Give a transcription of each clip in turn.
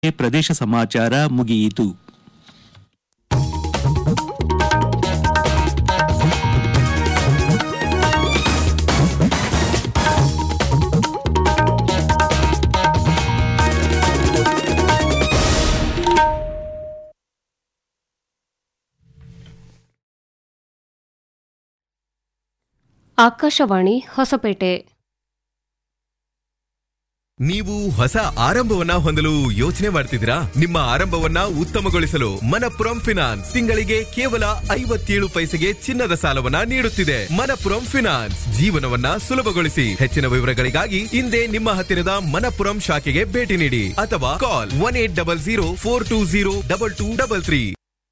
ಪ್ರದೇಶ ಸಮಾಚಾರ ಮುಗಿಯಿತು ಆಕಾಶವಾಣಿ ಹೊಸಪೇಟೆ ನೀವು ಹೊಸ ಆರಂಭವನ್ನ ಹೊಂದಲು ಯೋಚನೆ ಮಾಡ್ತಿದ್ದೀರಾ ನಿಮ್ಮ ಆರಂಭವನ್ನ ಉತ್ತಮಗೊಳಿಸಲು ಮನಪುರಂ ಫಿನಾನ್ಸ್ ತಿಂಗಳಿಗೆ ಕೇವಲ ಐವತ್ತೇಳು ಪೈಸೆಗೆ ಚಿನ್ನದ ಸಾಲವನ್ನ ನೀಡುತ್ತಿದೆ ಮನಪುರಂ ಫಿನಾನ್ಸ್ ಜೀವನವನ್ನ ಸುಲಭಗೊಳಿಸಿ ಹೆಚ್ಚಿನ ವಿವರಗಳಿಗಾಗಿ ಹಿಂದೆ ನಿಮ್ಮ ಹತ್ತಿರದ ಮನಪುರಂ ಶಾಖೆಗೆ ಭೇಟಿ ನೀಡಿ ಅಥವಾ call one eight double zero four two zero double two double three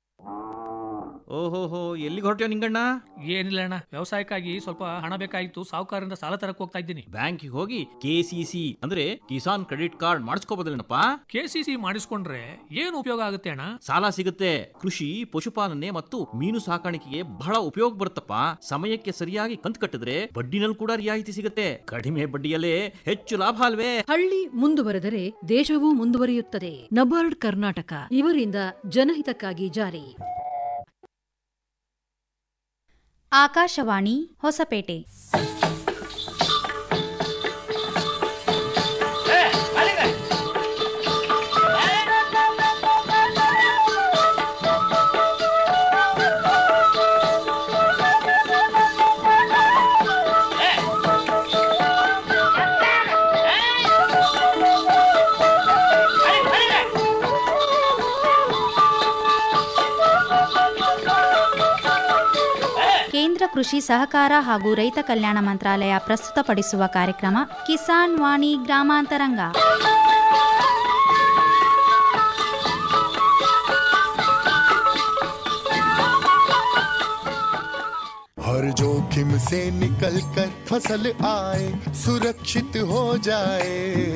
ಓಹೋಹೋ ಎಲ್ಲಿಗೆ ಹೊರಟ್ಯೋ ನಿಂಗಣ್ಣ ಏನಿಲ್ಲ ಅಣ್ಣ ವ್ಯವಸಾಯಕ್ಕಾಗಿ ಸ್ವಲ್ಪ ಹಣ ಬೇಕಾಗಿತ್ತು ಸಾಹುಕಾರರಿಂದ ಸಾಲ ತರಕ್ ಹೋಗ್ತಾ ಇದ್ದೀನಿ ಬ್ಯಾಂಕಿಗೆ ಹೋಗಿ ಕೆ ಸಿ ಸಿ ಅಂದ್ರೆ ಕಿಸಾನ್ ಕ್ರೆಡಿಟ್ ಕಾರ್ಡ್ ಮಾಡಿಸ್ಕೋಬೋದಲ್ಲೇನಪ್ಪ ಕೆ ಸಿ ಸಿ ಮಾಡಿಸ್ಕೊಂಡ್ರೆ ಏನು ಉಪಯೋಗ ಆಗುತ್ತೆ ಅಣ್ಣ ಸಾಲ ಸಿಗುತ್ತೆ ಕೃಷಿ ಪಶುಪಾಲನೆ ಮತ್ತು ಮೀನು ಸಾಕಾಣಿಕೆಗೆ ಬಹಳ ಉಪಯೋಗ ಬರುತ್ತಪ್ಪ ಸಮಯಕ್ಕೆ ಸರಿಯಾಗಿ ಕಂತು ಕಟ್ಟಿದ್ರೆ ಬಡ್ಡಿನಲ್ಲಿ ಕೂಡ ರಿಯಾಯಿತಿ ಸಿಗುತ್ತೆ ಕಡಿಮೆ ಬಡ್ಡಿಯಲ್ಲೇ ಹೆಚ್ಚು ಲಾಭ ಅಲ್ವೇ ಹಳ್ಳಿ ಮುಂದುವರೆದರೆ ದೇಶವೂ ಮುಂದುವರಿಯುತ್ತದೆ ನಬಾರ್ಡ್ ಕರ್ನಾಟಕ ಇವರಿಂದ ಜನಹಿತಕ್ಕಾಗಿ ಜಾರಿ ಆಕಾಶವಾಣಿ ಹೊಸಪೇಟೆ ಕೇಂದ್ರ ಕೃಷಿ ಸಹಕಾರ ಹಾಗೂ ರೈತ ಕಲ್ಯಾಣ ಮಂತ್ರಾಲಯ ಪ್ರಸ್ತುತಪಡಿಸುವ ಕಾರ್ಯಕ್ರಮ ಕಿಸಾನ್ ವಾಣಿ ಗ್ರಾಮಾಂತರಂಗ हर जोखिम से निकल कर फसल आए सुरक्षित हो जाए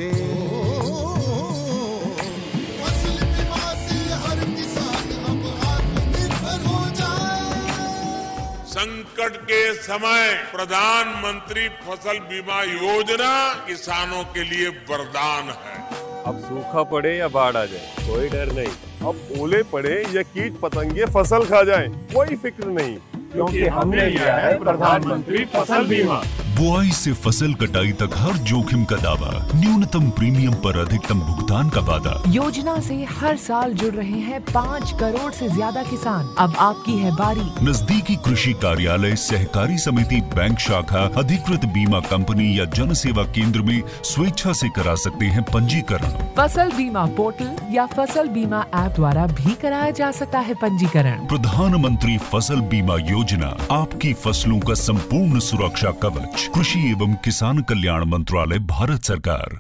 फसल बीमा से हर किसान अब आत्मनिर्भर हो जाए संकट के समय प्रधानमंत्री फसल बीमा योजना किसानों के लिए वरदान है अब सूखा पड़े या बाढ़ आ जाए कोई डर नहीं अब ओले पड़े या कीट पतंगे फसल खा जाए कोई फिक्र नहीं क्योंकि हमने लिया है प्रधानमंत्री फसल बीमा बुआई से फसल कटाई तक हर जोखिम का दावा न्यूनतम प्रीमियम पर अधिकतम भुगतान का वादा योजना से हर साल जुड़ रहे हैं पाँच करोड़ से ज्यादा किसान अब आपकी है बारी नजदीकी कृषि कार्यालय सहकारी समिति बैंक शाखा अधिकृत बीमा कंपनी या जन सेवा केंद्र में स्वेच्छा से करा सकते हैं पंजीकरण फसल बीमा पोर्टल या फसल बीमा ऐप द्वारा भी कराया जा सकता है पंजीकरण प्रधानमंत्री फसल बीमा योजना आपकी फसलों का संपूर्ण सुरक्षा कवच कृषि एवं किसान कल्याण मंत्रालय भारत सरकार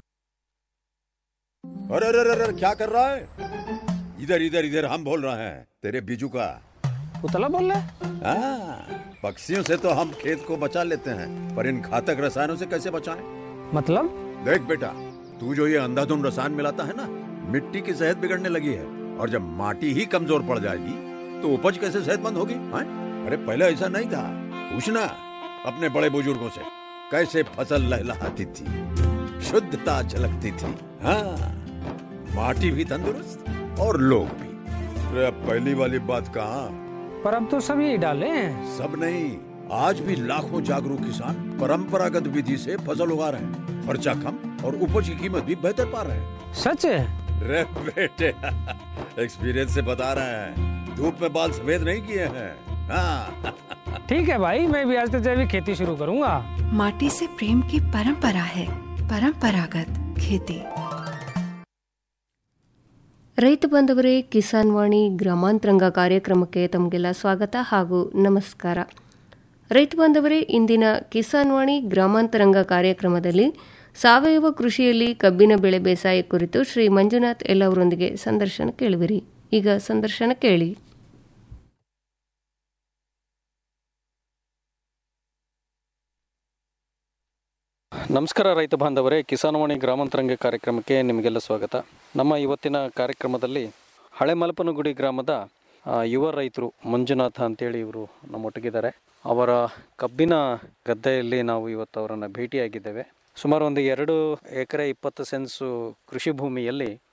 अरे अरे अरे क्या कर रहा है इधर इधर इधर हम बोल रहे हैं तेरे बीजू का उतला बोल रहा हाँ, पक्षियों से तो हम खेत को बचा लेते हैं पर इन घातक रसायनों से कैसे बचाएं? मतलब देख बेटा तू जो ये अंधाधुंध रसायन मिलाता है ना मिट्टी की सेहत बिगड़ने लगी है और जब माटी ही कमजोर पड़ जाएगी तो उपज कैसे सेहतमंद होगी हाँ? अरे पहले ऐसा नहीं था पूछना अपने बड़े बुजुर्गों से कैसे फसल लहलहाती थी शुद्धता झलकती थी हाँ माटी भी तंदुरुस्त और लोग भी अरे अब पहली वाली बात कहाँ पर अब तो सब यही डाले हैं सब नहीं आज भी लाखों जागरूक किसान परंपरागत विधि से फसल उगा रहे हैं खर्चा कम और उपज की कीमत भी बेहतर पा रहे हैं सच है रे बेटे एक्सपीरियंस से बता रहे हैं धूप में बाल सफेद नहीं किए हैं हाँ ठीक है भाई मैं भी आज से जैविक खेती शुरू करूंगा माटी से प्रेम की परंपरा है परंपरागत खेती ರೈತ ಬಂಧವರೇ ಕಿಸಾನ್ ವಾಣಿ ಗ್ರಾಮಾಂತರಂಗ ಕಾರ್ಯಕ್ರಮಕ್ಕೆ ತಮಗೆಲ್ಲ ಸ್ವಾಗತ ಹಾಗೂ ನಮಸ್ಕಾರ ರೈತ ಬಾಂಧವರೇ ಇಂದಿನ ಕಿಸಾನ್ ವಾಣಿ ಗ್ರಾಮಾಂತರಂಗ ಕಾರ್ಯಕ್ರಮದಲ್ಲಿ ಸಾವಯವ ಕೃಷಿಯಲ್ಲಿ ಕಬ್ಬಿನ ಬೆಳೆ ಬೇಸಾಯ ಕುರಿತು ಶ್ರೀ ಮಂಜುನಾಥ್ ಎಲ್ ಅವರೊಂದಿಗೆ ಸಂದರ್ಶನ ಕೇಳುವಿರಿ ಈಗ ಸಂದರ್ಶನ ಕೇಳಿ ನಮಸ್ಕಾರ ರೈತ ಬಾಂಧವರೇ ಕಿಸಾನವಾಣಿ ಗ್ರಾಮಾಂತರಂಗ ಕಾರ್ಯಕ್ರಮಕ್ಕೆ ನಿಮಗೆಲ್ಲ ಸ್ವಾಗತ ನಮ್ಮ ಇವತ್ತಿನ ಕಾರ್ಯಕ್ರಮದಲ್ಲಿ ಹಳೆ ಮಲಪನಗುಡಿ ಗ್ರಾಮದ ಆ, ಯುವ ರೈತರು ಮಂಜುನಾಥ ಅಂತೇಳಿ ಇವರು ನಮ್ಮೊಟ್ಟಿಗಿದ್ದಾರೆ ಅವರ ಕಬ್ಬಿನ ಗದ್ದೆಯಲ್ಲಿ ನಾವು ಇವತ್ತು ಅವರನ್ನು ಭೇಟಿಯಾಗಿದ್ದೇವೆ ಸುಮಾರು ಒಂದು ಎರಡು ಎಕರೆ ಇಪ್ಪತ್ತು ಸೆನ್ಸು ಕೃಷಿ ಭೂಮಿಯಲ್ಲಿ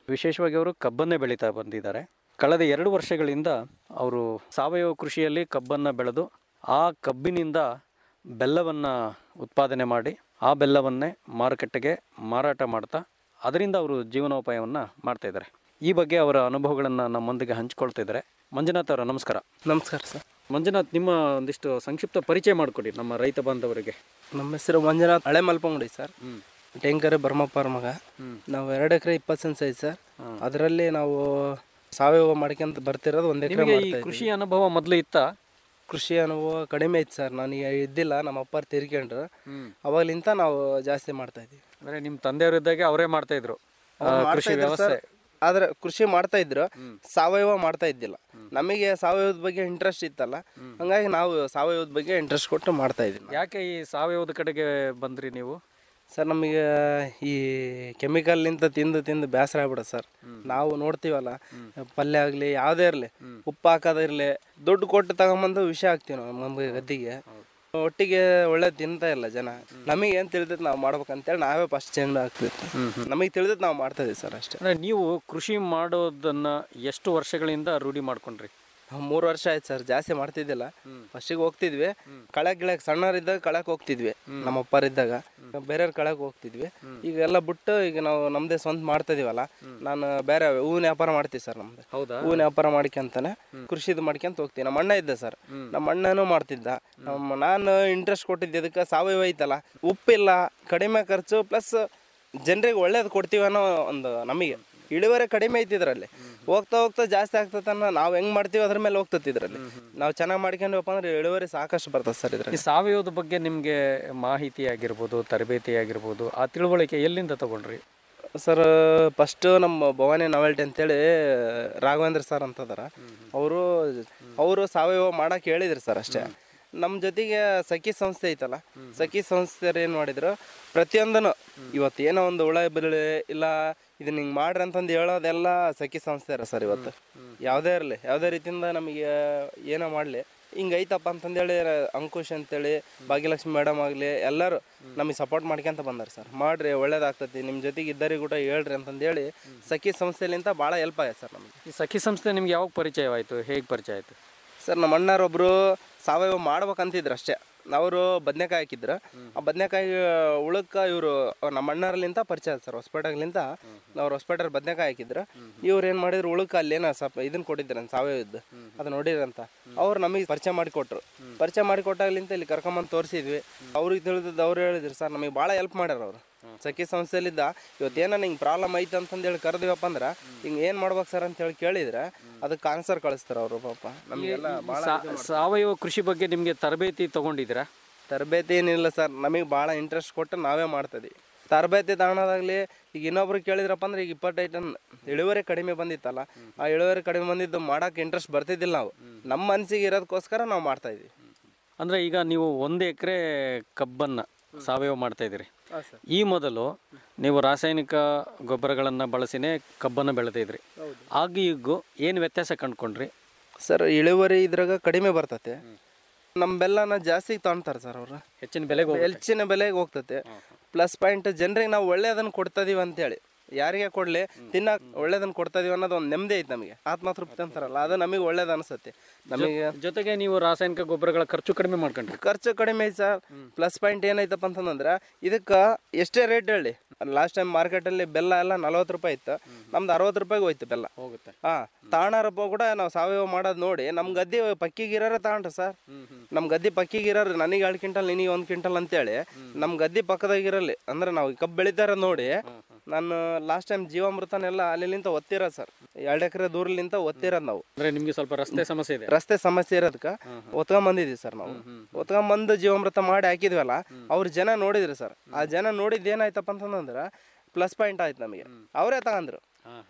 ವಿಶೇಷವಾಗಿ ಅವರು ಕಬ್ಬನ್ನೇ ಬೆಳೀತಾ ಬಂದಿದ್ದಾರೆ ಕಳೆದ ಎರಡು ವರ್ಷಗಳಿಂದ ಅವರು ಸಾವಯವ ಕೃಷಿಯಲ್ಲಿ ಕಬ್ಬನ್ನು ಬೆಳೆದು ಆ ಕಬ್ಬಿನಿಂದ ಬೆಲ್ಲವನ್ನು ಉತ್ಪಾದನೆ ಮಾಡಿ ಆ ಬೆಲ್ಲವನ್ನೇ ಮಾರುಕಟ್ಟೆಗೆ ಮಾರಾಟ ಮಾಡ್ತಾ ಅದರಿಂದ ಅವರು ಜೀವನೋಪಾಯವನ್ನು ಮಾಡ್ತಾ ಇದ್ದಾರೆ ಈ ಬಗ್ಗೆ ಅವರ ಅನುಭವಗಳನ್ನು ನಮ್ಮೊಂದಿಗೆ ಹಂಚ್ಕೊಳ್ತಾ ಇದ್ದಾರೆ ಮಂಜುನಾಥ್ ಅವರ ನಮಸ್ಕಾರ ನಮಸ್ಕಾರ ಸರ್ ಮಂಜುನಾಥ್ ನಿಮ್ಮ ಒಂದಿಷ್ಟು ಸಂಕ್ಷಿಪ್ತ ಪರಿಚಯ ಮಾಡಿಕೊಡಿ ನಮ್ಮ ರೈತ ಬಾಂಧವರಿಗೆ ನಮ್ಮ ಹೆಸರು ಮಂಜುನಾಥ್ ಹಳೆ ಮಲ್ಪಂಗುಡಿ ಸರ್ ಟೆಂಕರೆ ಬರ್ಮಪ್ಪರ ಮಗ ನಾವು ಎರಡು ಎಕರೆ ಇಪ್ಪತ್ತು ಸೆನ್ಸ್ ಐತೆ ಸರ್ ಅದರಲ್ಲಿ ನಾವು ಸಾವಯವ ಮಾಡ್ಕೊಂತ ಬರ್ತಿರೋದು ಒಂದು ಎಕರೆ ನಿಮಗೆ ಈ ಮಾಡ್ತಾ ಕೃಷಿ ಇದ್ದೀವಿ. ಅನುಭವ ಮೊದಲು ಇತ್ತಾ ಕೃಷಿ ಅನುಭವ ಕಡಿಮೆ ಐತೆ ಸರ್ ನನಗೆ ಇದ್ದಿಲ್ಲ ನಮ್ಮ ಅಪ್ಪಾರು ತೀರ್ಕೊಂಡ್ರು ಅವಾಗಲಿಂತ ನಾವು ಜಾಸ್ತಿ ಮಾಡ್ತಾ ಇದ್ದೀವಿ ಅಂದರೆ ನಿಮ್ಮ ತಂದೆಯವರಿದ್ದಾಗೆ ಅವರೇ ಮಾಡ್ತಾ ಇದ್ರು ಆ, ಅವ್ರು ಮಾಡ್ತಾ ಕೃಷಿ ಇದ್ರು ವ್ಯವಸ್ಥೆ ಸರ್. ಆದ್ರೆ ಕೃಷಿ ಮಾಡ್ತಾ ಇದ್ರು ಸಾವಯವ ಮಾಡ್ತಾ ಇದ್ದಿಲ್ಲ ನಮಗೆ ಸಾವಯವದ ಬಗ್ಗೆ ಇಂಟ್ರೆಸ್ಟ್ ಇತ್ತಲ್ಲ ಹಂಗಾಗಿ ನಾವು ಸಾವಯವದ ಬಗ್ಗೆ ಇಂಟ್ರೆಸ್ಟ್ ಕೊಟ್ಟು ಮಾಡ್ತಾ ಇದ್ದೀವಿ ಯಾಕೆ ಈ ಸಾವಯವದ ಕಡೆಗೆ ಬಂದ್ರಿ ನೀವು ಸರ್ ನಮಗೆ ಈ ಕೆಮಿಕಲ್ನಿಂದ ತಿಂದು ತಿಂದು ಬೇಸರ ಆಗ್ಬಿಡ ಸರ್ ನಾವು ನೋಡ್ತೀವಲ್ಲ ಪಲ್ಯ ಆಗಲಿ ಯಾವುದೇ ಇರಲಿ ಉಪ್ಪು ಹಾಕೋದಿರಲಿ ದುಡ್ಡು ಕೊಟ್ಟು ತಗೊಂಬಂದು ವಿಷ ಹಾಕ್ತೀವಿ ನಾವು ನಮಗೆ ಗದ್ದಿಗೆ ಒಟ್ಟಿಗೆ ಒಳ್ಳೆ ತಿಂತಾ ಇಲ್ಲ ಜನ ನಮಗೆ ಏನು ತಿಳಿದೈತೆ ನಾವು ಮಾಡ್ಬೇಕಂತೇಳಿ ನಾವೇ ಫಸ್ಟ್ ಚೇಂಜ್ ಆಗ್ತಿತ್ತು ನಮಗೆ ತಿಳಿದೈತೆ ನಾವು ಮಾಡ್ತಾ ಇದೀವಿ ಸರ್ ಅಷ್ಟೇ ಅಂದರೆ ನೀವು ಕೃಷಿ ಮಾಡೋದನ್ನ ಎಷ್ಟು ವರ್ಷಗಳಿಂದ ರೂಢಿ ಮಾಡ್ಕೊಂಡ್ರಿ ನಾವು ಮೂರು ವರ್ಷ ಆಯ್ತು ಸರ್ ಜಾಸ್ತಿ ಮಾಡ್ತಿದ್ದಿಲ್ಲ ಫಸ್ಟಿಗೆ ಹೋಗ್ತಿದ್ವಿ ಕಳಕ್ ಗಿಳಕ್ ಸಣ್ಣರಿದ್ದಾಗ ಕಳಕ್ ಹೋಗ್ತಿದ್ವಿ ನಮ್ಮ ಅಪ್ಪರಿದ್ದಾಗ ಬೇರೆಯವ್ರ ಕಳಕ್ ಹೋಗ್ತಿದ್ವಿ ಈಗ ಎಲ್ಲ ಬಿಟ್ಟು ಈಗ ನಾವು ನಮ್ದೇ ಸ್ವಂತ ಮಾಡ್ತಾ ಇದೀವಲ್ಲ ನಾನು ಬೇರೆ ಹೂವಿನ ವ್ಯಾಪಾರ ಮಾಡ್ತೀವಿ ಸರ್ ನಮ್ದು ಹೌದಾ ಹೂವಿನ ವ್ಯಾಪಾರ ಮಾಡ್ಕೊಂತಾನೆ ಕೃಷಿದು ಮಾಡ್ಕೊಂತ ಹೋಗ್ತೀನಿ ನಮ್ಮ ಅಣ್ಣ ಇದ್ದ ಸರ್ ನಮ್ಮ ಅಣ್ಣನೂ ಮಾಡ್ತಿದ್ದ ನಮ್ಮ ನಾನು ಇಂಟ್ರೆಸ್ಟ್ ಕೊಟ್ಟಿದ್ದೆ ಅದಕ್ಕೆ ಸಾವಯವ ಐತಲ್ಲ ಉಪ್ಪಿಲ್ಲ ಕಡಿಮೆ ಖರ್ಚು ಪ್ಲಸ್ ಜನರಿಗೆ ಒಳ್ಳೇದು ಕೊಡ್ತೀವಿ ಅನ್ನೋ ಒಂದು ನಮಗೆ ಇಳುವರಿ ಕಡಿಮೆ ಐತಿ ಇದರಲ್ಲಿ ಹೋಗ್ತಾ ಹೋಗ್ತಾ ಜಾಸ್ತಿ ಆಗ್ತದನ್ನ ನಾವು ಹೆಂಗ್ ಮಾಡ್ತೀವಿ ಅದ್ರ ಮೇಲೆ ಹೋಗ್ತತಿ ಇದರಲ್ಲಿ ನಾವು ಚೆನ್ನಾಗಿ ಮಾಡ್ಕೊಂಡ್ವಪ್ಪ ಅಂದ್ರೆ ಇಳುವರಿ ಸಾಕಷ್ಟು ಬರ್ತದೆ ಸರ್ ಈ ಇದ್ರಲ್ಲಿ ಸಾವಯವದ ಬಗ್ಗೆ ನಿಮಗೆ ಮಾಹಿತಿ ಆಗಿರ್ಬೋದು ತರಬೇತಿ ಆಗಿರ್ಬೋದು ಆ ತಿಳುವಳಿಕೆ ಎಲ್ಲಿಂದ ತಗೊಂಡ್ರಿ ಸರ್ ಫಸ್ಟ್ ನಮ್ಮ ಭವಾನಿ ನಾವೆಲ್ಟಿ ಅಂತೇಳಿ ರಾಘವೇಂದ್ರ ಸರ್ ಅಂತದಾರ ಅವರು ಅವರು ಸಾವಯವ ಮಾಡಕ್ಕೆ ಹೇಳಿದ್ರು ಸರ್ ಅಷ್ಟೇ ನಮ್ಮ ಜೊತೆಗೆ ಸಖಿ ಸಂಸ್ಥೆ ಐತಲ್ಲ ಸಖಿ ಸಂಸ್ಥೆ ಏನು ಮಾಡಿದ್ರು ಪ್ರತಿಯೊಂದನ್ನು ಇವತ್ತು ಏನೋ ಒಂದು ಹುಳ ಬೆಳೆ ಇಲ್ಲ ಇದನ್ನ ಹಿಂಗೆ ಮಾಡ್ರಿ ಅಂತಂದು ಹೇಳೋದೆಲ್ಲ ಸಖಿ ಸಂಸ್ಥೆ ಇರ ಸರ್ ಇವತ್ತು ಯಾವುದೇ ಇರಲಿ ಯಾವುದೇ ರೀತಿಯಿಂದ ನಮಗೆ ಏನೋ ಮಾಡಲಿ ಹಿಂಗೆ ಐತಪ್ಪ ಅಂತಂದೇಳಿ ಅಂಕುಶ್ ಅಂತೇಳಿ ಭಾಗ್ಯಲಕ್ಷ್ಮಿ ಮೇಡಮ್ ಆಗಲಿ ಎಲ್ಲರೂ ನಮಗೆ ಸಪೋರ್ಟ್ ಮಾಡ್ಕೊಂತ ಬಂದಾರೆ ಸರ್ ಮಾಡ್ರಿ ಒಳ್ಳೇದಾಗ್ತತಿ ನಿಮ್ಮ ಜೊತೆಗೆ ಇದ್ದರಿಗೆ ಕೂಡ ಹೇಳ್ರಿ ಅಂತಂದೇಳಿ ಸಖಿ ಸಂಸ್ಥೆಲಿಂತ ಭಾಳ ಹೆಲ್ಪ್ ಆಗಿದೆ ಸರ್ ನಮಗೆ ಈ ಸಖಿ ಸಂಸ್ಥೆ ನಿಮ್ಗೆ ಯಾವಾಗ ಪರಿಚಯವಾಯಿತು ಹೇಗೆ ಪರಿಚಯ ಆಯಿತು ಸರ್ ನಮ್ಮ ಅಣ್ಣರೊಬ್ರು ಸಾವಯವ ಮಾಡ್ಬೇಕಂತಿದ್ರು ಅಷ್ಟೇ ಅವರು ಬದನೆಕಾಯಿ ಹಾಕಿದ್ರು ಆ ಬದನೆಕಾಯಿ ಉಳಕ್ಕೆ ಇವರು ನಮ್ಮ ಅಣ್ಣರ್ಲಿಂತ ಪರಿಚಯ ಸರ್ ಹೊಸಪೇಟೆಗ್ಲಿಂತ ಅವ್ರು ಹೊಸಪೇಟೆ ಬದನೆಕಾಯಿ ಹಾಕಿದ್ರು ಇವ್ರು ಏನು ಮಾಡಿದ್ರು ಉಳಕ್ಕೆ ಅಲ್ಲೇನ ಸ್ವಲ್ಪ ಇದನ್ನ ಕೊಟ್ಟಿದ್ರು ಸಾವಯವದ್ದು ಅದು ನೋಡಿದ್ರಂತ ಅವ್ರು ನಮಗೆ ಪರಿಚಯ ಮಾಡಿಕೊಟ್ರು ಪರಿಚಯ ಮಾಡಿಕೊಟ್ಟಾಗ್ಲಿಂತ ಇಲ್ಲಿ ಕರ್ಕೊಂಬಂದು ತೋರಿಸಿದ್ವಿ ಅವ್ರಿಗೆ ತಿಳಿದದ್ದು ಅವ್ರು ಹೇಳಿದ್ರು ಸರ್ ನಮಗೆ ಭಾಳ ಹೆಲ್ಪ್ ಮಾಡ್ಯಾರ ಅವರು ಸಖಿ ಸಂಸ್ಥೆಲಿದ್ದ ಇವತ್ತೇನ ಹಿಂಗೆ ಪ್ರಾಬ್ಲಮ್ ಐತೆ ಅಂತಂದೇಳಿ ಕರೆದಿವಪ್ಪ ಅಂದ್ರೆ ಹಿಂಗೆ ಏನು ಮಾಡ್ಬೇಕು ಸರ್ ಅಂತ ಹೇಳಿ ಕೇಳಿದ್ರೆ ಅದಕ್ಕೆ ಆನ್ಸರ್ ಕಳಿಸ್ತಾರೆ ಅವರು ಪಾಪ ನಮಗೆಲ್ಲ ಭಾಳ ಸಾ- ಸಾವಯವ ಕೃಷಿ ಬಗ್ಗೆ ನಿಮಗೆ ತರಬೇತಿ ತಗೊಂಡಿದ್ದೀರಾ ತರಬೇತಿ ಏನಿಲ್ಲ ಸರ್ ನಮಗೆ ಭಾಳ ಇಂಟ್ರೆಸ್ಟ್ ಕೊಟ್ಟು ನಾವೇ ಮಾಡ್ತಿದ್ವಿ ತರಬೇತಿ ತಗೊಳೋದಾಗ್ಲಿ ಈಗ ಇನ್ನೊಬ್ರು ಕೇಳಿದ್ರಪ್ಪ ಅಂದ್ರೆ ಈಗ ಇಪ್ಪತ್ತೈದು ಟನ್ ಇಳುವರಿ ಕಡಿಮೆ ಬಂದಿತ್ತಲ್ಲ ಆ ಇಳುವರಿ ಕಡಿಮೆ ಬಂದಿದ್ದು ಮಾಡೋಕೆ ಇಂಟ್ರೆಸ್ಟ್ ಬರ್ತಿದ್ದಿಲ್ಲ ನಾವು ನಮ್ಮ ಮನಸ್ಸಿಗೆ ಇರೋದಕ್ಕೋಸ್ಕರ ನಾವು ಮಾಡ್ತಾ ಇದ್ವಿ ಅಂದರೆ ಈಗ ನೀವು ಒಂದು ಎಕರೆ ಕಬ್ಬನ್ನು ಸಾವಯವ ಮಾಡ್ತಾ ಇದ್ದೀರಿ ಹಾಂ ಸರ್ ಈ ಮೊದಲು ನೀವು ರಾಸಾಯನಿಕ ಗೊಬ್ಬರಗಳನ್ನು ಬಳಸಿನೇ ಕಬ್ಬನ್ನು ಬೆಳೆದಿದ್ರಿ ಆಗ ಈಗೂ ಏನು ವ್ಯತ್ಯಾಸ ಕಂಡ್ಕೊಂಡ್ರಿ ಸರ್ ಇಳುವರಿ ಇದ್ರಾಗ ಕಡಿಮೆ ಬರ್ತತೆ ನಮ್ಮ ಬೆಲ್ಲನ ಜಾಸ್ತಿ ತಗೊಳ್ತಾರೆ ಸರ್ ಅವರು ಹೆಚ್ಚಿನ ಬೆಲೆಗೆ ಹೋಗುತ್ತೆ. ಹೆಚ್ಚಿನ ಬೆಲೆಗೆ ಹೋಗ್ತತೆ ಪ್ಲಸ್ ಪಾಯಿಂಟ್ ಜನರಿಗೆ ನಾವು ಒಳ್ಳೇದನ್ನ ಕೊಡ್ತಾ ಇದೀವಿ ಅಂತೇಳಿ ಯಾರಿಗೆ ಕೊಡ್ಲಿ ತಿನ್ನಕ್ ಒಳ್ಳೇದನ್ನ ಕೊಡ್ತಾ ಇದೀವಿ ಅನ್ನೋದು ಒಂದು ನೆಮ್ಮದಿ ಐತೆ ನಮಗೆ ಆತ್ಮತೃಪ್ತಿ ಅಂತಾರಲ್ಲ ಅದು ನಮಗೆ ಒಳ್ಳೇದು ಅನಿಸುತ್ತೆ ನಮಗೆ ಜೊತೆಗೆ ನೀವು ರಾಸಾಯನಿಕ ಗೊಬ್ಬರಗಳ ಖರ್ಚು ಕಡಿಮೆ ಮಾಡ್ಕೊಂಡ್ರಿ ಖರ್ಚು ಕಡಿಮೆ ಐತೆ ಸರ್ ಪ್ಲಸ್ ಪಾಯಿಂಟ್ ಏನೈತಪ್ಪ ಅಂತಂದ್ರೆ ಇದಕ್ಕೆ ಎಷ್ಟೇ ರೇಟ್ ಹೇಳಿ ಲಾಸ್ಟ್ ಟೈಮ್ ಮಾರ್ಕೆಟಲ್ಲಿ ಬೆಲ್ಲ ಎಲ್ಲ ನಲ್ವತ್ತು ರೂಪಾಯಿ ಇತ್ತು ನಮ್ದು ಅರವತ್ತು ರೂಪಾಯಿಗೆ ಹೋಯ್ತು ಬೆಲ್ಲ ಹೋಗುತ್ತೆ ಹಾಂ ತಾಣರಪ್ಪ ಕೂಡ ನಾವು ಸಾವಯವ ಮಾಡೋದು ನೋಡಿ ನಮ್ಮ ಗದ್ದೆ ಪಕ್ಕಿಗಿರೋರೆ ತಗೊಂಡ್ರಿ ಸರ್ ನಮ್ಮ ಗದ್ದೆ ಪಕ್ಕಿಗಿರೋರು ನನಗೆ ಎರಡು ಕ್ವಿಂಟಲ್ ನಿನಗೆ ಒಂದು ಕ್ವಿಂಟಲ್ ಅಂತೇಳಿ ನಮ್ಮ ಗದ್ದೆ ಪಕ್ಕದಾಗಿರಲಿ ಅಂದ್ರೆ ನಾವು ಕಬ್ಬು ಬೆಳಿತಾರ ನೋಡಿ ನಾನು ಲಾಸ್ಟ್ ಟೈಮ್ ಜೀವಾಮೃತನೆಲ್ಲ ಅಲ್ಲಿಂದ ಒತ್ತಿರೋ ಸರ್ ಎರಡು ಎಕರೆ ದೂರಲಿಂದ ಒತ್ತಿರೋದು ನಾವು ಅಂದರೆ ನಿಮಗೆ ಸ್ವಲ್ಪ ರಸ್ತೆ ಸಮಸ್ಯೆ ಇದೆ ರಸ್ತೆ ಸಮಸ್ಯೆ ಇರೋದಕ್ಕೆ ಒತ್ಕೊಂಬಂದಿದ್ದೀವಿ ಸರ್ ನಾವು ಒತ್ಕೊಂಬಂದು ಜೀವಾಮೃತ ಮಾಡಿ ಹಾಕಿದ್ವಲ್ಲ ಅವ್ರ ಜನ ನೋಡಿದ್ರು ಸರ್ ಆ ಜನ ನೋಡಿದ್ದು ಏನಾಯ್ತಪ್ಪ ಅಂತಂದ್ರೆ ಪ್ಲಸ್ ಪಾಯಿಂಟ್ ಆಯ್ತು ನಮಗೆ ಅವರೇ ತಗೊಂಡ್ರು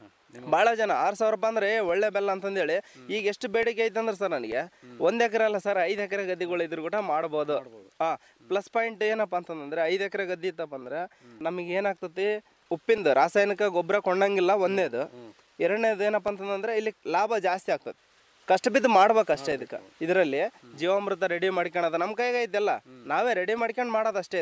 ಭಾಳ ಜನ ಆರು ಸಾವಿರ ರೂಪಾಯಿ ಅಂದ್ರೆ ಒಳ್ಳೆ ಬೆಲ್ಲ ಅಂತಂದೇಳಿ ಈಗ ಎಷ್ಟು ಬೇಡಿಕೆ ಐತೆ ಅಂದ್ರೆ ಸರ್ ನನಗೆ ಒಂದ್ ಎಕರೆ ಅಲ್ಲ ಸರ್ ಐದು ಎಕರೆ ಗದ್ದೆಗಳು ಇದ್ರು ಕೂಡ ಮಾಡ್ಬೋದು ಹಾ ಪ್ಲಸ್ ಪಾಯಿಂಟ್ ಏನಪ್ಪ ಅಂತಂದ್ರೆ ಐದು ಎಕರೆ ಗದ್ದೆ ಇತ್ತಪ್ಪ ಅಂದ್ರೆ ನಮಗೆ ಏನಾಗ್ತತಿ ಉಪ್ಪಿಂದ ರಾಸಾಯನಿಕ ಗೊಬ್ಬರ ಕೊಂಡಂಗಿಲ್ಲ ಒಂದೇದು ಎರಡನೇದು ಏನಪ್ಪ ಅಂತಂದ್ರೆ ಇಲ್ಲಿ ಲಾಭ ಜಾಸ್ತಿ ಆಗ್ತದೆ ಕಷ್ಟ ಬಿದ್ದು ಮಾಡ್ಬೇಕು ಅಷ್ಟೇ ಇದಕ್ಕೆ ಇದರಲ್ಲಿ ಜೀವಾಮೃತ ರೆಡಿ ಮಾಡ್ಕೊಳೋದು ನಮ್ಮ ಕೈಗೆ ಐತೆಲ್ಲ ನಾವೇ ರೆಡಿ ಮಾಡ್ಕೊಂಡು ಮಾಡೋದು ಅಷ್ಟೇ ಇದು